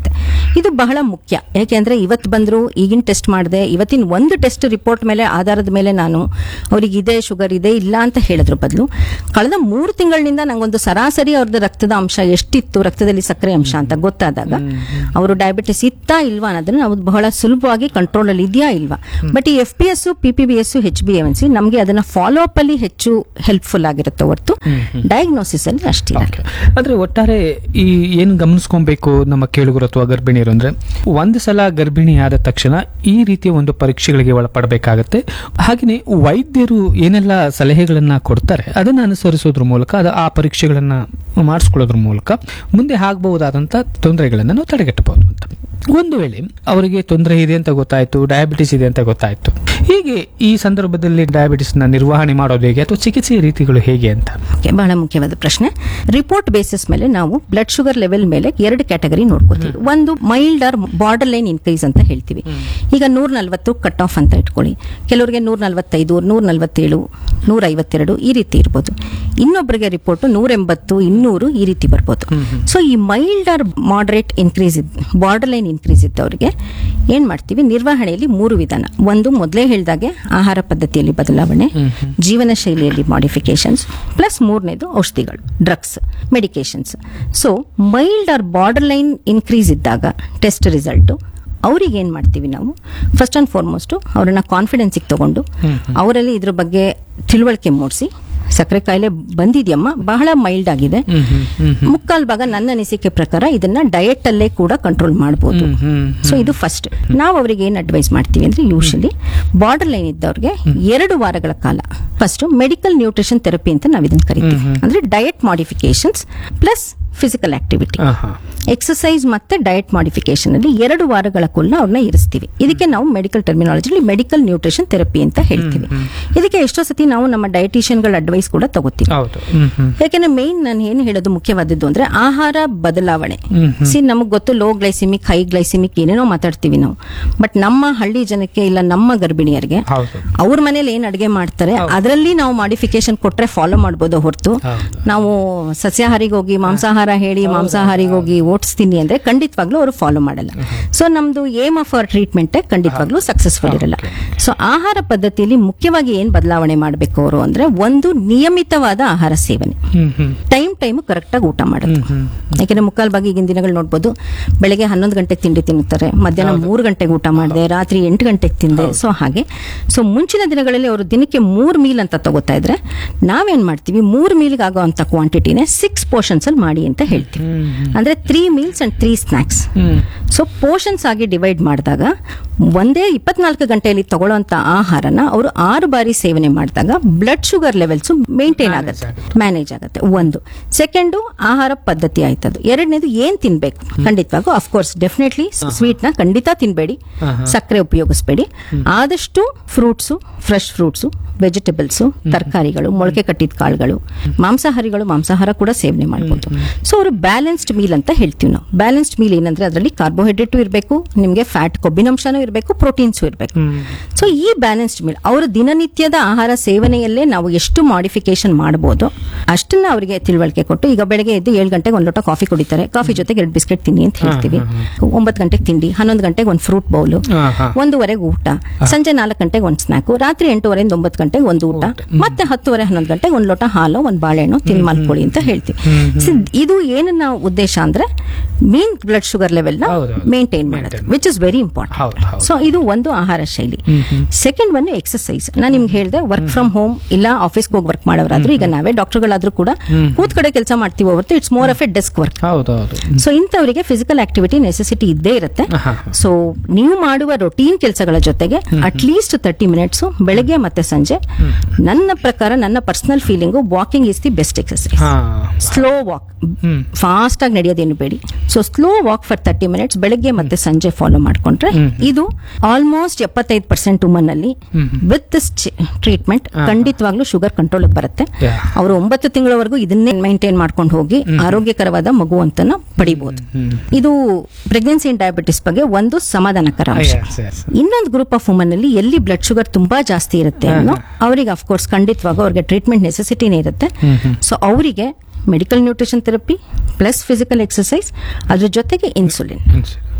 ಇದು ಬಹಳ ಮುಖ್ಯ ಯಾಕೆಂದ್ರೆ ಇವತ್ತು ಬಂದ್ರು ಈಗಿನ ಟೆಸ್ಟ್ ಮಾಡಿದೆ ಇವತ್ತಿನ ಒಂದು ಟೆಸ್ಟ್ ರಿಪೋರ್ಟ್ ಮೇಲೆ ಆಧಾರದ ಮೇಲೆ ನಾನು ಅವ್ರಿಗೆ ಇದೆ ಶುಗರ್ ಇದೆ ಇಲ್ಲ ಅಂತ ಹೇಳಿದ್ರ ಬದಲು ಕಳೆದ ಮೂರು ತಿಂಗಳಿನಿಂದ ನಂಗೊಂದು ಸರಾಸರಿ ಅವ್ರದ್ದು ರಕ್ತದ ಅಂಶ ಎಷ್ಟಿತ್ತು ರಕ್ತದಲ್ಲಿ ಸಕ್ಕರೆ ಅಂಶ ಅಂತ ಗೊತ್ತಾದಾಗ ಅವರು ಡಯಾಬಿಟಿಸ್ ಇತ್ತಾ ಇಲ್ವಾ ಅನ್ನೋದನ್ನ ನಾವು ಬಹಳ ಸುಲಭವಾಗಿ ಕಂಟ್ರೋಲ್ ಅಲ್ಲಿ ಇದೆಯಾ ಇಲ್ವಾ ಬಟ್ ಈ F P S P P B S H B N C ನಮಗೆ ಅದನ್ನ ಫಾಲೋ ಅಪ್ ಅಲ್ಲಿ ಹೆಚ್ಚು ಹೆಲ್ಪ್ಫುಲ್ ಆಗಿರುತ್ತೆ ಹೊರತು ಡಯಾಗ್ನೋಸಿಸ್ ಅಲ್ಲಿ ಅಷ್ಟಿಲ್ಲ Okay. ಆದ್ರೆ ಒಟ್ಟಾರೆ ಈ ಏನು ಗಮನಿಸ್ಕೊಬೇಕು ನಮ್ಮ ಕೇಳುಗರು ಅಥವಾ ಗರ್ಭಿಣಿಯರು ಅಂದ್ರೆ ಒಂದು ಸಲ ಗರ್ಭಿಣಿ ಆದ ತಕ್ಷಣ ಈ ರೀತಿಯ ಒಂದು ಪರೀಕ್ಷೆಗಳಿಗೆ ಒಳಪಡಬೇಕಾಗತ್ತೆ ಹಾಗೆಯೇ ವೈದ್ಯರು ಏನೆಲ್ಲ ಸಲಹೆಗಳನ್ನ ಕೊಡ್ತಾರೆ ಅದನ್ನ ಅನುಸರಿಸೋದ್ರ ಮೂಲಕ ಅದು ಆ ಪರೀಕ್ಷೆಗಳನ್ನ ಮಾಡಿಸ್ಕೊಳ್ಳೋದ್ರ ಮೂಲಕ ಮುಂದೆ ಆಗಬಹುದಾದಂತ ತೊಂದರೆಗಳನ್ನ ನಾವು ತಡೆಗಟ್ಟಬಹುದು ಅಂತ ಒಂದು ವೇಳೆ ಅವರಿಗೆ ತೊಂದರೆ ಇದೆ ಅಂತ ಗೊತ್ತಾಯ್ತು ಡಯಾಬಿಟಿಸ್ ಇದೆ ಅಂತ ಗೊತ್ತಾಯ್ತು ಹೀಗೆ ಈ ಸಂದರ್ಭದಲ್ಲಿ ಡಯಾಬಿಟಿಸ್ ನ ನಿರ್ವಹಣೆ ಮಾಡೋದು ಹೇಗೆ ಅಥವಾ ಚಿಕಿತ್ಸೆಯ ರೀತಿಗಳು ಹೇಗೆ ಅಂತ ಓಕೆ ಬಹಳ ಮುಖ್ಯವಾದ ಪ್ರಶ್ನೆ ರಿಪೋರ್ಟ್ ಬೇಸಿಸ್ ಮೇಲೆ ನಾವು ಬ್ಲಡ್ ಶುಗರ್ ಲೆವೆಲ್ ಮೇಲೆ ಎರಡು ಕ್ಯಾಟಗರಿ ನೋಡ್ಕೋತೀವಿ ಒಂದು mild or borderline increase ಅಂತ ಹೇಳ್ತೀವಿ ಈಗ ನೂರ ನಲ್ವತ್ತು ಕಟ್ ಆಫ್ ಅಂತ ಇಟ್ಕೊಳ್ಳಿ ಕೆಲವರಿಗೆ ನೂರ ನಲ್ವತ್ತೈದು ನೂರ ನಲ್ವತ್ತೇಳು ನೂರ ಐವತ್ತೆರಡು ಈ ರೀತಿ ಇರ್ಬೋದು ಇನ್ನೊಬ್ಬರಿಗೆ ರಿಪೋರ್ಟ್ ನೂರ ಎಂಬತ್ತು ಇನ್ನೂರು ಈ ರೀತಿ ಬರ್ಬೋದು ಸೊ ಈ ಮೈಲ್ಡ್ ಆರ್ ಮಾಡರೇಟ್ ಇನ್ಕ್ರೀಸ್ ಇದ್ ಬಾರ್ಡರ್ ಲೈನ್ ಇನ್ಕ್ರೀಸ್ ಇದ್ದವರಿಗೆ ಏನ್ ಮಾಡ್ತೀವಿ ನಿರ್ವಹಣೆಯಲ್ಲಿ ಮೂರು ವಿಧಾನ ಒಂದು ಮೊದಲೇ ಹೇಳಿದಾಗೆ ಆಹಾರ ಪದ್ಧತಿಯಲ್ಲಿ ಬದಲಾವಣೆ ಜೀವನ ಶೈಲಿಯಲ್ಲಿ ಮಾಡಿಫಿಕೇಶನ್ಸ್ ಪ್ಲಸ್ ಮೂರನೇದು ಔಷಧಿಗಳು drugs medications so mild or borderline increase ಇದ್ದಾಗ ಟೆಸ್ಟ್ ರಿಸಲ್ಟು ಅವ್ರಿಗೆ ಏನು ಮಾಡ್ತೀವಿ ನಾವು ಫಸ್ಟ್ ಆ್ಯಂಡ್ ಫಾರ್ಮೋಸ್ಟು ಅವ್ರನ್ನ ಕಾನ್ಫಿಡೆನ್ಸಿಗೆ ತಗೊಂಡು ಅವರಲ್ಲಿ ಇದ್ರ ಬಗ್ಗೆ ತಿಳುವಳಿಕೆ ಮೂಡಿಸಿ ಸಕ್ಕರೆ ಕಾಯಿಲೆ ಬಂದಿದ್ಯಮ್ಮ ಬಹಳ ಮೈಲ್ಡ್ ಆಗಿದೆ ಮುಕ್ಕಾಲ್ ಭಾಗ ನನ್ನ ಅನಿಸಿಕೆ ಪ್ರಕಾರ ಇದನ್ನ ಡಯಟ್ ಅಲ್ಲೇ ಕೂಡ ಕಂಟ್ರೋಲ್ ಮಾಡಬಹುದು ಸೊ ಇದು ಫಸ್ಟ್ ನಾವು ಅವರಿಗೆ ಏನ್ ಅಡ್ವೈಸ್ ಮಾಡ್ತೀವಿ ಅಂದ್ರೆ ಯೂಶಲಿ ಬಾರ್ಡರ್ ಲೈನ್ ಇದ್ದವ್ರಿಗೆ ಎರಡು ವಾರಗಳ ಕಾಲ ಫಸ್ಟ್ ಮೆಡಿಕಲ್ ನ್ಯೂಟ್ರಿಷನ್ ಥೆರಪಿ ಅಂತ ನಾವು ಇದನ್ನ ಕರಿತೀವಿ ಅಂದ್ರೆ diet modifications plus physical activity ಆಹಾ. ಎಕ್ಸಸೈಸ್ ಮತ್ತೆ ಡಯಟ್ ಮಾಡಿಫಿಕೇಶನ್ ಅಲ್ಲಿ ಎರಡು ವಾರಗಳ ಕುಲ್ಲ ಅವ್ರನ್ನ ಇರಿಸ್ತೀವಿ ಇದಕ್ಕೆ ನಾವು ಮೆಡಿಕಲ್ ಟರ್ಮಿನಾಲಜಿಲಿ ಮೆಡಿಕಲ್ ನ್ಯೂಟ್ರಿಷನ್ ಥೆರಪಿ ಅಂತ ಹೇಳ್ತೀವಿ ಇದಕ್ಕೆ ಎಷ್ಟೋ ಸತಿ ನಾವು ನಮ್ಮ ಡಯಟಿಷಿಯನ್ಗಳ ಅಡ್ವೈಸ್ ಕೂಡ ತಗೋತೀವಿ ಹೌದು ಹ್ಮ್ ಹ್ಮ್ ಯಾಕೆಂದ್ರೆ ಮೇನ್ ನಾನು ಏನು ಹೇಳೋದು ಮುಖ್ಯವಾದದ್ದು ಅಂದ್ರೆ ಆಹಾರ ಬದಲಾವಣೆ ಸಿ ನಮಗೆ ಗೊತ್ತು ಲೋ ಗ್ಲೈಸಿಮಿಕ್ ಹೈ ಗ್ಲೈಸಿಮಿಕ್ ಏನೇನೋ ಮಾತಾಡ್ತೀವಿ ನಾವು ಬಟ್ ನಮ್ಮ ಹಳ್ಳಿ ಜನಕ್ಕೆ ಇಲ್ಲ ನಮ್ಮ ಗರ್ಭಿಣಿಯರಿಗೆ ಹೌದು ಅವ್ರ ಮನೇಲಿ ಏನ್ ಅಡಿಗೆ ಮಾಡ್ತಾರೆ ಅದರಲ್ಲಿ ನಾವು ಮಾಡಿಫಿಕೇಶನ್ ಕೊಟ್ರೆ ಫಾಲೋ ಮಾಡ್ಬೋದು ಹೊರತು ಹೌದು. ನಾವು ಸಸ್ಯಾಹಾರಿಗೆ ಹೋಗಿ ಮಾಂಸಾಹಾರ ಹೇಳಿ ಮಾಂಸಾಹಾರಿಗೆ ಹೋಗಿ ಓಡಿಸ್ತೀನಿ ಅಂದ್ರೆ ಖಂಡಿತವಾಗ್ಲೂ ಅವರು ಫಾಲೋ ಮಾಡಲ್ಲ ಸೊ ನಮ್ದು ಏಮ್ ಆಫ್ ಅವರ್ ಟ್ರೀಟ್ಮೆಂಟ್ ಖಂಡಿತವಾಗ್ಲೂ ಸಕ್ಸಸ್ಫುಲ್ ಇರಲ್ಲ ಸೊ ಆಹಾರ ಪದ್ಧತಿಯಲ್ಲಿ ಮುಖ್ಯವಾಗಿ ಏನ್ ಬದಲಾವಣೆ ಮಾಡಬೇಕು ಅವರು ಅಂದ್ರೆ ಒಂದು ನಿಯಮಿತವಾದ ಆಹಾರ ಸೇವನೆ ಹ್ಮ್ ಹ್ಮ್ ಟೈಮ್ ಟೈಮ್ ಕರೆಕ್ಟಾಗಿ ಊಟ ಮಾಡೋದು ಯಾಕೆಂದ್ರೆ ಮುಕ್ಕಾಲ್ ಭಾಗ ಈಗಿನ ದಿನಗಳು ನೋಡ್ಬೋದು ಬೆಳಗ್ಗೆ ಹನ್ನೊಂದು ಗಂಟೆಗೆ ತಿಂಡಿ ತಿನ್ನುತ್ತಾರೆ ಮಧ್ಯಾಹ್ನ ಮೂರು ಗಂಟೆಗೆ ಊಟ ಮಾಡಿದೆ ರಾತ್ರಿ ಎಂಟು ಗಂಟೆಗೆ ತಿಂದೆ ಸೊ ಹಾಗೆ ಸೊ ಮುಂಚಿನ ದಿನಗಳಲ್ಲಿ ಅವರು ದಿನಕ್ಕೆ ಮೂರು ಮೀಲ್ ಅಂತ ತಗೋತಾ ಇದ್ರೆ ನಾವೇನ್ ಮಾಡ್ತೀವಿ ಮೂರು ಮೀಲ್ಗೆ ಆಗೋ ಅಂತ ಕ್ವಾಂಟಿಟಿನೇ ಸಿಕ್ಸ್ ಪೋರ್ಷನ್ಸ್ ಅಲ್ಲಿ ಮಾಡಿ ಅಂತ ಹೇಳ್ತೀವಿ ಅಂದ್ರೆ three meals and three snacks so portions ಆಗಿ ಡಿವೈಡ್ ಮಾಡಿದಾಗ ಒಂದೇ ಇಪ್ಪತ್ನಾಲ್ಕು ಗಂಟೆಯಲ್ಲಿ ತಗೊಳ್ಳೋಂಥ ಆಹಾರನ ಅವರು ಆರು ಬಾರಿ ಸೇವನೆ ಮಾಡಿದಾಗ ಬ್ಲಡ್ ಶುಗರ್ ಲೆವೆಲ್ಸ್ ಮೇಂಟೈನ್ ಆಗುತ್ತೆ ಮ್ಯಾನೇಜ್ ಆಗುತ್ತೆ ಒಂದು ಸೆಕೆಂಡು ಆಹಾರ ಪದ್ಧತಿ ಆಯ್ತದು ಎರಡನೇದು ಏನ್ ತಿನ್ಬೇಕು ಖಂಡಿತವಾಗೂ ಅಫ್ಕೋರ್ಸ್ ಡೆಫಿನೆಟ್ಲಿ ಸ್ವೀಟ್ ನ ಖಂಡಿತ ತಿನ್ಬೇಡಿ ಸಕ್ಕರೆ ಉಪಯೋಗಿಸ್ಬೇಡಿ ಆದಷ್ಟು ಫ್ರೂಟ್ಸು ಫ್ರೆಶ್ ಫ್ರೂಟ್ಸು ವೆಜಿಟೇಬಲ್ಸು ತರಕಾರಿಗಳು ಮೊಳಕೆ ಕಟ್ಟಿದ ಕಾಳುಗಳು ಮಾಂಸಾಹಾರಿಗಳು ಮಾಂಸಾಹಾರ ಕೂಡ ಸೇವನೆ ಮಾಡ್ಬೋದು ಸೊ ಅವರು ಬ್ಯಾಲೆನ್ಸ್ಡ್ ಮೀಲ್ ಅಂತ ಹೇಳ್ತೀವಿ ನಾವು ಬ್ಯಾಲೆನ್ಸ್ಡ್ ಮೀಲ್ ಏನಂದ್ರೆ ಅದರಲ್ಲಿ ಕಾರ್ಬೋಹೈಡ್ರೇಟು ಇರಬೇಕು ನಿಮಗೆ ಫ್ಯಾಟ್ ಕೊಬ್ಬಿನಂಶನೂ ಇರಬೇಕು ಪ್ರೋಟೀನ್ಸು ಇರಬೇಕು ಸೊ ಈ ಬ್ಯಾಲೆನ್ಸ್ಡ್ ಮೀಲ್ ಅವರ ದಿನನಿತ್ಯದ ಆಹಾರ ಸೇವನೆಯಲ್ಲೇ ನಾವು ಎಷ್ಟು ಮಾಡಿಫಿಕೇಶನ್ ಮಾಡಬಹುದು ಅಷ್ಟನ್ನ ಅವರಿಗೆ ತಿಳುವಳಿಕೆ ಕೊಟ್ಟು ಈಗ ಬೆಳಗ್ಗೆ ಎದ್ದು ಏಳು ಗಂಟೆಗೆ ಒಂದು ಲೋಟ ಕಾಫಿ ಕುಡಿತಾರೆ ಕಾಫಿ ಜೊತೆಗೆ ಎರಡು ಬಿಸ್ಕೆಟ್ ತಿನ್ನಿ ಅಂತ ಹೇಳ್ತೀವಿ ಒಂಬತ್ತು ಗಂಟೆಗೆ ತಿಂಡಿ ಹನ್ನೊಂದು ಗಂಟೆಗೆ ಒಂದು ಫ್ರೂಟ್ ಬೌಲು ಹಾ, ಹಾ. ಒಂದೂವರೆಗೆ ಊಟ ಸಂಜೆ ನಾಲ್ಕು ಗಂಟೆಗೆ ಒಂದು ಸ್ನಾಕು ರಾತ್ರಿ ಎಂಟೂವರೆಯಿಂದ ಒಂಬತ್ತು ಗಂಟೆಗೆ ಒಂದು ಊಟ ಮತ್ತೆ ಹತ್ತುವರೆ ಹನ್ನೊಂದು ಗಂಟೆಗೆ ಒಂದು ಲೋಟ ಹಾಲು ಒಂದು ಬಾಳೆಹಣ್ಣು ತಿನ್ ಮಲ್ಕೊಳ್ಳಿ ಅಂತ ಹೇಳ್ತೀವಿ So, ಇದು ಏನನ್ನ ಉದ್ದೇಶ ಅಂದ್ರೆ ಮೀನ್ ಬ್ಲಡ್ ಶುಗರ್ ಲೆವೆಲ್ ನ ಹೌದು, ಹೌದು. ಮೇಂಟೈನ್ ಮಾಡೋದು ವಿಚ್ ಇಸ್ ವೆರಿ ಇಂಪಾರ್ಟೆಂಟ್ ಹೌದು ಹೌದು ಸೊ ಇದು ಒಂದು ಆಹಾರ ಶೈಲಿ ಸೆಕೆಂಡ್ ಒನ್ ಎಕ್ಸಸೈಸ್ ನಾನು ನಿಮ್ಗೆ ಹೇಳಿದೆ ವರ್ಕ್ ಫ್ರಮ್ ಹೋಮ್ ಇಲ್ಲ ಆಫೀಸ್ಗೆ ಹೋಗಿ ವರ್ಕ್ ಮಾಡೋರಾದ್ರೂ ಈಗ ನಾವೇ ಡಾಕ್ಟರ್ಗಳಾದ್ರೂ ಕೂಡ ಕೂತ್ ಕಡೆ ಕೆಲಸ ಮಾಡ್ತೀವಿ ಹೊರತು it's more of a desk work ಹೌದು ಹೌದು ಸೊ ಇಂಥವರಿಗೆ ಫಿಸಿಕಲ್ ಆಕ್ಟಿವಿಟಿ ನೆಸೆಸಿಟಿ ಇದ್ದೇ ಇರುತ್ತೆ ಆಹಾ. ಸೊ ನೀವು ಮಾಡುವ ರೊಟೀನ್ ಕೆಲಸಗಳ ಜೊತೆಗೆ ಅಟ್ಲೀಸ್ಟ್ ತರ್ಟಿ ಮಿನಿಟ್ಸ್ ಬೆಳಗ್ಗೆ ಮತ್ತೆ ಸಂಜೆ ನನ್ನ ಪ್ರಕಾರ ನನ್ನ personal feeling walking is the best exercise ಹಾ ಸ್ಲೋ ವಾಕ್ ಹ್ಮ್. ಫಾಸ್ಟ್ ಆಗಿ ನಡೆಯೋದೇನು ಬೇಡಿ so slow walk for thirty minutes ಬೆಳಗ್ಗೆ ಮತ್ತೆ ಸಂಜೆ ಫಾಲೋ ಮಾಡ್ಕೊಂಡ್ರೆ ಇದು ಆಲ್ಮೋಸ್ಟ್ ಎಪ್ಪತ್ತೈದು ಪರ್ಸೆಂಟ್ ವುಮನ್ ಅಲ್ಲಿ ವಿತ್ ದಿಸ್ ಟ್ರೀಟ್ಮೆಂಟ್ ಖಂಡಿತವಾಗ್ಲೂ ಶುಗರ್ ಕಂಟ್ರೋಲ್ ಬರುತ್ತೆ Yeah. ಅವರು ಒಂಬತ್ತು ತಿಂಗಳವರೆಗೂ ಇದನ್ನೇ ಮೈಂಟೈನ್ ಮಾಡ್ಕೊಂಡು ಹೋಗಿ ಆರೋಗ್ಯಕರವಾದ ಮಗು ಅಂತನ ಪಡಿಬಹುದು ಇದು ಪ್ರೆಗ್ನೆನ್ಸಿ ಇನ್ ಡಯಾಬಿಟಿಸ್ ಬಗ್ಗೆ ಒಂದು ಸಮಾಧಾನಕರ ಅಂಶ Yes, yes. ಇನ್ನೊಂದು ಗ್ರೂಪ್ ಆಫ್ ವುಮನ್ ಅಲ್ಲಿ ಎಲ್ಲಿ ಬ್ಲಡ್ ಶುಗರ್ ತುಂಬಾ ಜಾಸ್ತಿ ಇರುತ್ತೆ ಅನ್ನೋ ಅವರಿಗೆ ಅಫ್ಕೋರ್ಸ್ ಖಂಡಿತವಾಗ ಅವ್ರಿಗೆ ಟ್ರೀಟ್ಮೆಂಟ್ ನೆಸೆಸಿಟಿನೇ ಇರುತ್ತೆ ಸೊ ಅವರಿಗೆ medical nutrition therapy plus physical exercise ಅದ್ರ ಜೊತೆಗೆ ಇನ್ಸುಲಿನ್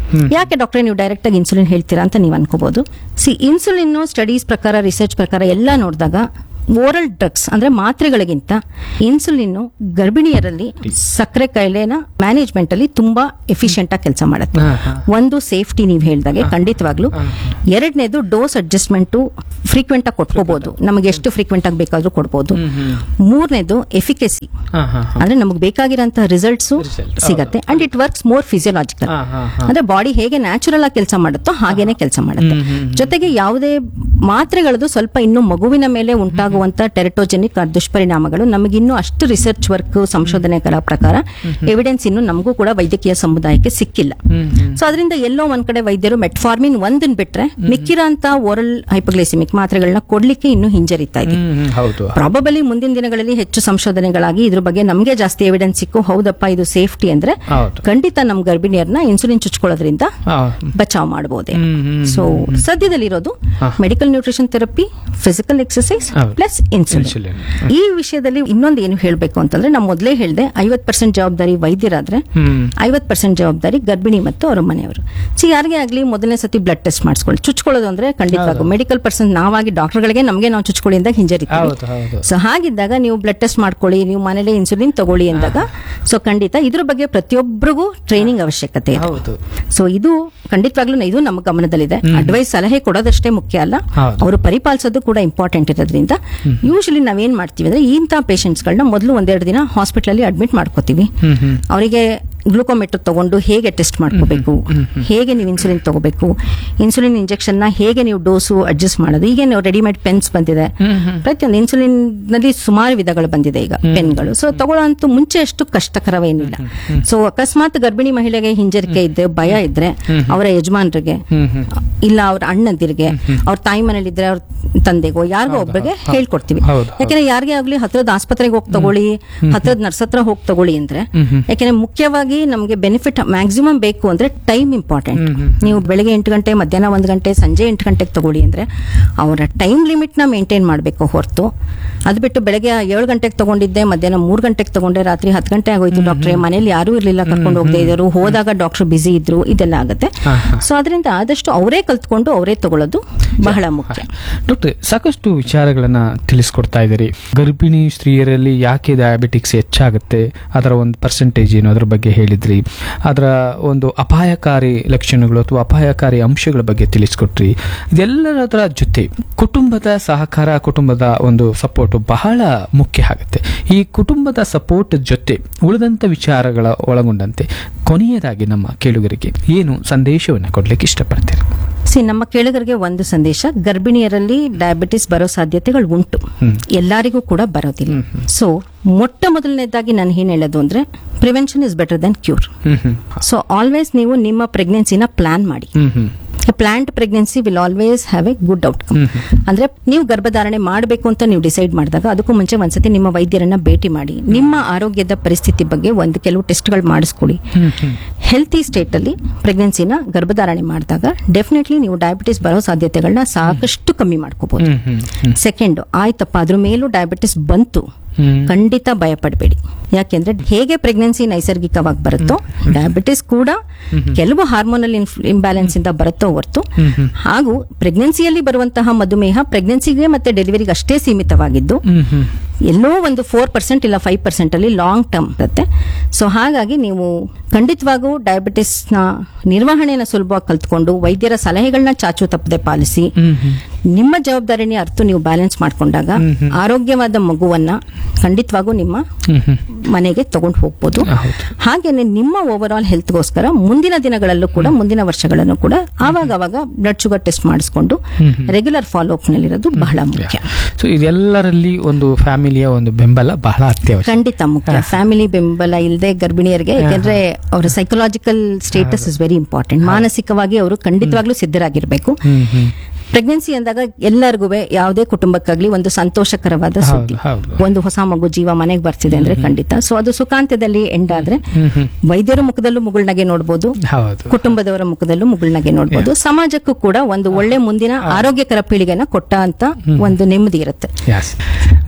ಯಾಕೆ ಡಾಕ್ಟ್ರೆ ನೀವು ಡೈರೆಕ್ಟ್ ಆಗಿ ಇನ್ಸುಲಿನ್ ಹೇಳ್ತೀರಾ ಅಂತ ನೀವು ಅನ್ಕೋಬಹುದು ಸಿ ಇನ್ಸುಲಿನ್ ಸ್ಟಡೀಸ್ ಪ್ರಕಾರ ರಿಸರ್ಚ್ ಪ್ರಕಾರ ಎಲ್ಲ ನೋಡಿದಾಗ ಓರಲ್ ಡ್ರಗ್ಸ್ ಅಂದ್ರೆ ಮಾತ್ರೆಗಳಿಗಿಂತ ಇನ್ಸುಲಿನ್ ಗರ್ಭಿಣಿಯರಲ್ಲಿ ಸಕ್ಕರೆ ಕಾಯಿಲೆನ ಮ್ಯಾನೇಜ್ಮೆಂಟ್ ಅಲ್ಲಿ ತುಂಬಾ ಎಫಿಷಿಯಂಟ್ ಆಗಿ ಕೆಲಸ ಮಾಡುತ್ತೆ ಹಾ, ಹಾ. ಒಂದು ಸೇಫ್ಟಿ ನೀವು ಹೇಳ್ದಾಗೆ ಖಂಡಿತವಾಗ್ಲು ಎರಡನೇದು ಡೋಸ್ ಅಡ್ಜಸ್ಟ್ಮೆಂಟ್ ಫ್ರೀಕ್ವೆಂಟ್ ಆಗಿ ಕೊಟ್ಕೋಬಹುದು ನಮಗೆ ಎಷ್ಟು ಫ್ರೀಕ್ವೆಂಟ್ ಆಗಿ ಬೇಕಾದ್ರೂ ಕೊಡ್ಬೋದು ಮೂರನೇದು ಎಫಿಕೆಸಿ ಹಾ, ಹಾ, ಹಾ. ಅಂದ್ರೆ ನಮಗೆ ಬೇಕಾಗಿರೋಂತ ರಿಸಲ್ಟ್ಸ್ Result, ಸಿಗತ್ತೆ and it works more physiological ಹಾ, ಹಾ, ಹಾ. ಅಂದ್ರೆ ಬಾಡಿ ಹೇಗೆ ನ್ಯಾಚುರಲ್ ಆಗಿ ಕೆಲಸ ಮಾಡುತ್ತೋ ಹಾಗೇನೆ ಕೆಲಸ ಮಾಡುತ್ತೆ ಜೊತೆಗೆ ಯಾವುದೇ ಮಾತ್ರೆಗಳದ್ದು ಸ್ವಲ್ಪ ಇನ್ನು ಮಗುವಿನ ಮೇಲೆ ಉಂಟಾಗುವಂತ ಟೆರಟೋಜೆನಿಕ್ ದುಷ್ಪರಿಣಾಮಗಳು ನಮಗಿನ್ನೂ ಅಷ್ಟು ರಿಸರ್ಚ್ ವರ್ಕ್ ಸಂಶೋಧನೆಗಳ ಪ್ರಕಾರ ಎವಿಡೆನ್ಸ್ ಇನ್ನು ನಮಗೂ ಕೂಡ ವೈದ್ಯಕೀಯ ಸಮುದಾಯಕ್ಕೆ ಸಿಕ್ಕಿಲ್ಲ ಸೊ ಅದರಿಂದ ಎಲ್ಲೋ ಒಂದ್ ಕಡೆ ವೈದ್ಯರು ಮೆಟ್ಫಾರ್ಮಿನ್ ಒಂದನ್ ಬಿಟ್ರೆ ಮಿಕ್ಕಿರೋಂತ ಓರಲ್ ಹೈಪೋಗ್ಲೈಸಿಮಿಕ್ ಮಾತ್ರೆಗಳನ್ನ ಕೊಡ್ಲಿಕ್ಕೆ ಇನ್ನು ಹಿಂಜರಿತಾ ಇದೆ ಹ್ಮ್, ಹ್ಮ್, ಹೌದು ಪ್ರಾಬಬಲಿ ಮುಂದಿನ ದಿನಗಳಲ್ಲಿ ಹೆಚ್ಚು ಸಂಶೋಧನೆಗಳಾಗಿ ಇದ್ರ ಬಗ್ಗೆ ನಮಗೆ ಜಾಸ್ತಿ ಎವಿಡೆನ್ಸ್ ಸಿಕ್ಕು ಹೌದಪ್ಪ ಇದು ಸೇಫ್ಟಿ ಅಂದ್ರೆ ಹೌದು. ಖಂಡಿತ ನಮ್ ಗರ್ಭಿಣಿಯರನ್ನ ಇನ್ಸುಲಿನ್ ಚುಚ್ಕೊಳ್ಳೋದ್ರಿಂದ ಹಾ. ಬಚಾವ್ ಮಾಡಬಹುದೇ ಹ್ಮ್, ಹ್ಮ್, ಸೊ ಸದ್ಯದಲ್ಲಿರೋದು ಹಾ. Medical nutrition therapy physical exercise ಹೌದು. Plus insulin Insulin. ಈ ವಿಷಯದಲ್ಲಿ ಇನ್ನೊಂದು ಏನು ಹೇಳಬೇಕು ಅಂತಂದ್ರೆ ನಾವು ಮೊದಲೇ ಹೇಳಿದೆ ಐವತ್ ಪರ್ಸೆಂಟ್ ಜವಾಬ್ದಾರಿ ವೈದ್ಯರಾದ್ರೆ ಹ್ಮ್ ಐವತ್ ಪರ್ಸೆಂಟ್ ಜವಾಬ್ದಾರಿ ಗರ್ಭಿಣಿ ಮತ್ತು ಅವರ ಮನೆಯವರು ಸಿ ಯಾರಿಗೆ ಆಗ್ಲಿ ಮೊದಲನೇ ಸತಿ ಬ್ಲಡ್ ಟೆಸ್ಟ್ ಮಾಡಿಸ್ಕೊಳ್ಳಿ ಚುಚ್ಕೊಳ್ಳೋದು ಅಂದ್ರೆ ಖಂಡಿತವಾಗೂ ಮೆಡಿಕಲ್ ಪರ್ಸನ್ ನಾವಾಗಿ ಡಾಕ್ಟರ್ಗಳಿಗೆ ನಮಗೆ ನಾವು ಚುಚ್ಕೊಳ್ಳಿ ಅಂದಾಗ ಹಿಂಜರಿತೀವಿ ಹೌದು ಹೌದು ಸೊ ಹಾಗಿದ್ದಾಗ ನೀವು ಬ್ಲಡ್ ಟೆಸ್ಟ್ ಮಾಡ್ಕೊಳ್ಳಿ ನೀವು ಮನೇಲಿ ಇನ್ಸುಲಿನ್ ತಗೊಳ್ಳಿ ಅಂದಾಗ ಸೊ ಖಂಡಿತ ಇದ್ರ ಬಗ್ಗೆ ಪ್ರತಿಯೊಬ್ಬರಿಗೂ ಟ್ರೈನಿಂಗ್ ಅವಶ್ಯಕತೆ ಇದೆ ಹೌದು ಸೊ ಇದು ಖಂಡಿತವಾಗ್ಲೂ ಇದು ನಮ್ಮ ಗಮನದಲ್ಲಿದೆ ಅಡ್ವೈಸ್ ಸಲಹೆ ಕೊಡೋದಷ್ಟೇ ಮುಖ್ಯ ಅಲ್ಲ ಹೌದು. ಅವರು ಪರಿಪಾಲಿಸೋದು ಕೂಡ ಇಂಪಾರ್ಟೆಂಟ್ ಇರೋದ್ರಿಂದ ಯೂಶಲಿ ನಾವೇನ್ ಮಾಡ್ತೀವಿ ಅಂದ್ರೆ ಇಂಥ ಪೇಷಂಟ್ಸ್ಗಳನ್ನ ಮೊದಲು ಒಂದೆರಡು ದಿನ ಹಾಸ್ಪಿಟಲ್ ಅಲ್ಲಿ ಅಡ್ಮಿಟ್ ಮಾಡ್ಕೋತೀವಿ ಹ್ಮ್ ಹ್ಮ್ ಅವರಿಗೆ ಗ್ಲೂಕೋಮೀಟರ್ ತಗೊಂಡು ಹೇಗೆ ಟೆಸ್ಟ್ ಮಾಡ್ಕೋಬೇಕು ಹೇಗೆ ನೀವು ಇನ್ಸುಲಿನ್ ತಗೋಬೇಕು ಇನ್ಸುಲಿನ್ ಇಂಜೆಕ್ಷನ್ ನ ಹೇಗೆ ನೀವು ಡೋಸು ಅಡ್ಜಸ್ಟ್ ಮಾಡೋದು ಈಗ ನೀವು ರೆಡಿಮೇಡ್ ಪೆನ್ಸ್ ಬಂದಿದೆ ಪ್ರತಿಯೊಂದು ಇನ್ಸುಲಿನ್ ನಲ್ಲಿ ಸುಮಾರು ವಿಧಗಳು ಬಂದಿದೆ ಈಗ ಪೆನ್ಗಳು ಸೊ ತಗೊಳ್ಳೋಂತೂ ಮುಂಚೆ ಅಷ್ಟು ಕಷ್ಟಕರವೇನಿಲ್ಲ ಸೊ ಅಕಸ್ಮಾತ್ ಗರ್ಭಿಣಿ ಮಹಿಳೆಗೆ ಹಿಂಜರಿಕೆ ಇದ್ರೆ ಭಯ ಇದ್ರೆ ಅವರ ಯಜಮಾನರಿಗೆ ಹ್ಮ್ ಹ್ಮ್ ಇಲ್ಲ ಅವ್ರ ಅಣ್ಣಂದಿರಿಗೆ ಅವ್ರ ತಾಯಿ ಮನೇಲಿ ಇದ್ರೆ ಅವ್ರ ತಂದೆಗೋ ಯಾರಿಗೋ ಒಬ್ಬರಿಗೆ ಹೇಳ್ಕೊಡ್ತೀವಿ ಹೌದು, ಯಾಕಂದ್ರೆ ಯಾರಿಗೆ ಆಗ್ಲಿ ಹತ್ರದ ಆಸ್ಪತ್ರೆಗೆ ಹೋಗಿ ತಗೊಳ್ಳಿ ಹತ್ರದ ನರ್ಸ್ ಹತ್ರ ಹೋಗಿ ತಗೊಳ್ಳಿ ಅಂದ್ರೆ ಯಾಕಂದ್ರೆ ಮುಖ್ಯವಾಗಿ ನಮಗೆ ಬೆನಿಫಿಟ್ ಮ್ಯಾಕ್ಸಿಮಮ್ ಬೇಕು ಅಂದ್ರೆ ಟೈಮ್ ಇಂಪಾರ್ಟೆಂಟ್ ನೀವು ಬೆಳಗ್ಗೆ ಎಂಟು ಗಂಟೆ ಮಧ್ಯಾಹ್ನ ಒಂದು ಗಂಟೆ ಸಂಜೆ ಎಂಟು ಗಂಟೆಗೆ ತಗೊಳ್ಳಿ ಅಂದ್ರೆ ಅವರ ಟೈಮ್ ಲಿಮಿಟ್ ನ ಮೇಂಟೈನ್ ಮಾಡಬೇಕು ಹೊರತು ಅದು ಬಿಟ್ಟು ಬೆಳಗ್ಗೆ ಏಳು ಗಂಟೆಗೆ ತಗೊಂಡಿದ್ದೆ ಮಧ್ಯಾಹ್ನ ಮೂರು ಗಂಟೆಗೆ ತಗೊಂಡೆ ರಾತ್ರಿ ಹತ್ತು ಗಂಟೆ ಆಗೋಯ್ತು ಡಾಕ್ಟ್ರೆ ಮನೇಲಿ ಯಾರೂ ಇರ್ಲಿಲ್ಲ ಕರ್ಕೊಂಡು ಹೋಗದೆ ಇದ್ರು ಹೋದಾಗ ಡಾಕ್ಟರ್ ಬಿಸಿ ಇದ್ರು ಇದೆಲ್ಲ ಆಗುತ್ತೆ ಹಾ, ಹಾ. ಸೊ ಅದರಿಂದ ಆದಷ್ಟು ಅವರೇ ಕಲ್ತ್ಕೊಂಡು ಅವರೇ ತಗೊಳ್ಳೋದು ಬಹಳ ಮುಖ್ಯ ಡಾಕ್ಟರ್ ಸಾಕಷ್ಟು ವಿಚಾರಗಳನ್ನ ತಿಳಿಸ್ಕೊಡ್ತಾ ಇದ್ದೀರಿ ಗರ್ಭಿಣಿ ಸ್ತ್ರೀಯರಲ್ಲಿ ಯಾಕೆ ಡಯಾಬಿಟಿಕ್ಸ್ ಹೆಚ್ಚಾಗುತ್ತೆ ಅದರ ಒಂದು ಪರ್ಸೆಂಟೇಜ್ ಏನು ಅದ್ರ ಬಗ್ಗೆ ಹೇಳಿದ್ರಿ ಅದರ ಒಂದು ಅಪಾಯಕಾರಿ ಲಕ್ಷಣಗಳು ಅಥವಾ ಅಪಾಯಕಾರಿ ಅಂಶಗಳ ಬಗ್ಗೆ ತಿಳಿಸ್ಕೊಟ್ರಿ ಇದೆಲ್ಲದರ ಜೊತೆ ಕುಟುಂಬದ ಸಹಕಾರ ಕುಟುಂಬದ ಒಂದು ಸಪೋರ್ಟ್ ಬಹಳ ಮುಖ್ಯ ಆಗುತ್ತೆ ಈ ಕುಟುಂಬದ ಸಪೋರ್ಟ್ ಜೊತೆ ಉಳಿದಂತ ವಿಚಾರಗಳ ಒಳಗೊಂಡಂತೆ ಕೊನೆಯದಾಗಿ ನಮ್ಮ ಕೇಳುಗರಿಗೆ ಏನು ಸಂದೇಶವನ್ನು ಕೊಡ್ಲಿಕ್ಕೆ ಇಷ್ಟಪಡ್ತೀರಿ ಸಿ ನಮ್ಮ ಕೇಳುಗರಿಗೆ ಒಂದು ಸಂದೇಶ ಗರ್ಭಿಣಿಯರಲ್ಲಿ ಡಯಾಬಿಟಿಸ್ ಬರೋ ಸಾಧ್ಯತೆಗಳು ಉಂಟು ಎಲ್ಲರಿಗೂ ಕೂಡ ಬರೋದಿಲ್ಲ ಸೊ ಮೊಟ್ಟ ಮೊದಲನೇದಾಗಿ ನಾನು ಏನ್ ಹೇಳೋದು ಅಂದ್ರೆ prevention is better than cure hmm hmm so always ನೀವು ನಿಮ್ಮ ಪ್ರೆಗ್ನೆನ್ಸಿನ ಪ್ಲಾನ್ ಮಾಡಿ hmm hmm planned pregnancy will always have a good outcome ಅಂದ್ರೆ ನೀವು ಗರ್ಭಧಾರಣೆ ಮಾಡಬೇಕು ಅಂತ ನೀವು ಡಿಸೈಡ್ ಮಾಡಿದಾಗ ಅದಕ್ಕೂ ಮುಂಚೆ ಒಂದ್ಸತಿ ನಿಮ್ಮ ವೈದ್ಯರನ್ನ ಭೇಟಿ ಮಾಡಿ ನಿಮ್ಮ ಆರೋಗ್ಯದ ಪರಿಸ್ಥಿತಿ ಬಗ್ಗೆ ಒಂದು ಕೆಲವು ಟೆಸ್ಟ್ಗಳು ಮಾಡಿಸ್ಕೊಳ್ಳಿ ಹೆಲ್ತಿ ಸ್ಟೇಟ್ ಅಲ್ಲಿ ಪ್ರೆಗ್ನೆನ್ಸಿನ ಗರ್ಭಧಾರಣೆ ಮಾಡಿದಾಗ ಡೆಫಿನೆಟ್ಲಿ ನೀವು ಡಯಾಬಿಟಿಸ್ ಬರೋ ಸಾಧ್ಯತೆಗಳನ್ನ ಸಾಕಷ್ಟು ಕಮ್ಮಿ ಮಾಡ್ಕೋಬಹುದು ಹ್ಮ್ ಹ್ಮ್ ಹ್ಮ್ ಸೆಕೆಂಡ್ ಆಯ್ತಪ್ಪ ಅದ್ರ ಮೇಲೂ ಡಯಾಬಿಟಿಸ್ ಬಂತು ಹ್ಮ್. ಖಂಡಿತ ಭಯ ಪಡಬೇಡಿ ಯಾಕೆಂದ್ರೆ ಹೇಗೆ ಪ್ರೆಗ್ನೆನ್ಸಿ ನೈಸರ್ಗಿಕವಾಗಿ ಬರುತ್ತೋ ಡಯಾಬಿಟಿಸ್ ಕೂಡ ಕೆಲವು ಹಾರ್ಮೋನಲ್ ಇಂಬ್ಯಾಲೆನ್ಸ್ ಇಂದ ಬರುತ್ತೋ ಹೊರತು ಹಾಗೂ ಪ್ರೆಗ್ನೆನ್ಸಿಯಲ್ಲಿ ಬರುವಂತಹ ಮಧುಮೇಹ ಪ್ರೆಗ್ನೆನ್ಸಿಗೆ ಮತ್ತೆ ಡೆಲಿವರಿಗೆ ಅಷ್ಟೇ ಸೀಮಿತವಾಗಿದ್ದು ಹ್ಮ್ ಹ್ಮ್ ಎಲ್ಲೋ ಒಂದು ಫೋರ್ ಪರ್ಸೆಂಟ್ ಇಲ್ಲ ಫೈವ್ ಪರ್ಸೆಂಟ್ ಅಲ್ಲಿ ಲಾಂಗ್ ಟರ್ಮ್ ಇರುತ್ತೆ ಸೊ ಹಾಗಾಗಿ ನೀವು ಖಂಡಿತವಾಗೂ ಡಯಾಬಿಟಿಸ್ ನ ನಿರ್ವಹಣೆನ ಸುಲಭವಾಗಿ ಕಲ್ತ್ಕೊಂಡು ವೈದ್ಯರ ಸಲಹೆಗಳನ್ನ ಚಾಚು ತಪ್ಪದೆ ಪಾಲಿಸಿ ಹ್ಮ್ ಹ್ಮ್ ನಿಮ್ಮ ಜವಾಬ್ದಾರಿನೇ ಅರ್ಥ ನೀವು ಬ್ಯಾಲೆನ್ಸ್ ಮಾಡ್ಕೊಂಡಾಗ ಆರೋಗ್ಯವಾದ ಮಗುವನ್ನ ಖಂಡಿತವಾಗೂ ನಿಮ್ಮ ಹ್ಮ್ ಹ್ಮ್ ಮನೆಗೆ ತಗೊಂಡು ಹೋಗ್ಬೋದು ಹೌದು. ಹಾಗೇನೆ ನಿಮ್ಮ ಓವರ್ ಆಲ್ ಹೆಲ್ತ್ಗೋಸ್ಕರ ಮುಂದಿನ ದಿನಗಳಲ್ಲೂ ಕೂಡ ಮುಂದಿನ ವರ್ಷಗಳಲ್ಲೂ ಕೂಡ ಆವಾಗ ಆವಾಗ ಬ್ಲಡ್ ಶುಗರ್ ಟೆಸ್ಟ್ ಮಾಡಿಸ್ಕೊಂಡು ರೆಗ್ಯುಲರ್ ಫಾಲೋ ಅಪ್ ನಲ್ಲಿರೋದು ಬಹಳ ಮುಖ್ಯ ಸೊ ಇದೆಲ್ಲರಲ್ಲಿ ಒಂದು ಫ್ಯಾಮಿಲಿಯ ಒಂದು ಬೆಂಬಲ ಬಹಳ ಅತ್ಯವಶ್ಯ ಖಂಡಿತ ಮುಖ್ಯ ಫ್ಯಾಮಿಲಿ ಬೆಂಬಲ ಇಲ್ಲದೆ ಗರ್ಭಿಣಿಯರಿಗೆ ಯಾಕೆಂದ್ರೆ ಅವರ psychological status is very important ಮಾನಸಿಕವಾಗಿ ಅವರು ಖಂಡಿತವಾಗ್ಲೂ ಸಿದ್ಧರಾಗಿರ್ಬೇಕು ಹ್ಮ್ ಹ್ಮ್ ಪ್ರೆಗ್ನೆನ್ಸಿ ಅಂದಾಗ ಎಲ್ಲರಿಗೂ ಯಾವುದೇ ಕುಟುಂಬಕ್ಕಾಗ್ಲಿ ಒಂದು ಸಂತೋಷಕರವಾದ ಸುದ್ದಿ ಹೌದು. ಒಂದು ಹೊಸ ಮಗು ಜೀವ ಮನೆಗೆ ಬರ್ತಿದೆ ಅಂದ್ರೆ ಖಂಡಿತ ಸೊ ಅದು ಸುಖಾಂತ್ಯದಲ್ಲಿ ಎಂಡ್ ಆದ್ರೆ ಹ್ಮ್ ಹ್ಮ್ ವೈದ್ಯರ ಮುಖದಲ್ಲೂ ಮುಗುಳ್ನಗೆ ನೋಡ್ಬೋದು ಹೌದು ಕುಟುಂಬದವರ ಮುಖದಲ್ಲೂ ಮುಗುಳ್ನಗೆ ನೋಡ್ಬೋದು ಸಮಾಜಕ್ಕೂ ಕೂಡ ಒಂದು ಒಳ್ಳೆ ಮುಂದಿನ ಆರೋಗ್ಯಕರ ಪೀಳಿಗೆನ ಕೊಟ್ಟ ಅಂತ ಒಂದು ನೆಮ್ಮದಿ ಇರುತ್ತೆ ಎಸ್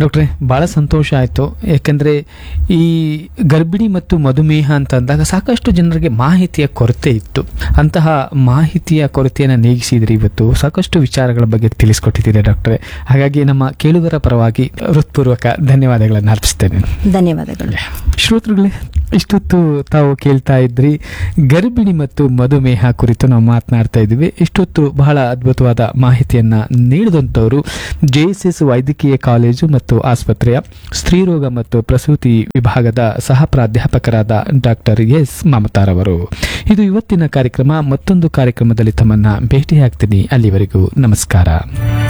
ಡಾಕ್ಟ್ರೆ ಬಹಳ ಸಂತೋಷ ಆಯಿತು ಯಾಕಂದ್ರೆ ಈ ಗರ್ಭಿಣಿ ಮತ್ತು ಮಧುಮೇಹ ಅಂತ ಅಂದಾಗ ಸಾಕಷ್ಟು ಜನರಿಗೆ ಮಾಹಿತಿಯ ಕೊರತೆ ಇತ್ತು ಅಂತಹ ಮಾಹಿತಿಯ ಕೊರತೆಯನ್ನು ನೀಗಿಸಿದ್ರಿ ಇವತ್ತು ಸಾಕಷ್ಟು ವಿಚಾರಗಳ ಬಗ್ಗೆ ತಿಳಿಸ್ಕೊಟ್ಟಿದ್ದೀರಿ ಡಾಕ್ಟ್ರೆ ಹಾಗಾಗಿ ನಮ್ಮ ಕೇಳುಗರ ಪರವಾಗಿ ಹೃತ್ಪೂರ್ವಕ ಧನ್ಯವಾದಗಳನ್ನು ಅರ್ಪಿಸ್ತೇನೆ ಧನ್ಯವಾದಗಳು ಶ್ರೋತೃಗಳೇ ಇಷ್ಟೊತ್ತು ತಾವು ಕೇಳ್ತಾ ಇದ್ರಿ ಗರ್ಭಿಣಿ ಮತ್ತು ಮಧುಮೇಹ ಕುರಿತು ನಾವು ಮಾತನಾಡ್ತಾ ಇದ್ವಿ ಇಷ್ಟೊತ್ತು ಬಹಳ ಅದ್ಭುತವಾದ ಮಾಹಿತಿಯನ್ನ ನೀಡಿದಂಥವರು ಜೆ ಎಸ್ ಎಸ್ ವೈದ್ಯಕೀಯ ಕಾಲೇಜು ಮತ್ತು ಆಸ್ಪತ್ರೆಯ ಸ್ತ್ರೀರೋಗ ಮತ್ತು ಪ್ರಸೂತಿ ವಿಭಾಗದ ಸಹ ಪ್ರಾಧ್ಯಾಪಕರಾದ ಡಾಕ್ಟರ್ ಎಸ್ ಮಮತಾರವರು ಇದು ಇವತ್ತಿನ ಕಾರ್ಯಕ್ರಮ ಮತ್ತೊಂದು ಕಾರ್ಯಕ್ರಮದಲ್ಲಿ ತಮ್ಮನ್ನ ಭೇಟಿಯಾಗ್ತೀನಿ ಅಲ್ಲಿವರೆಗೂ ನಮಸ್ಕಾರ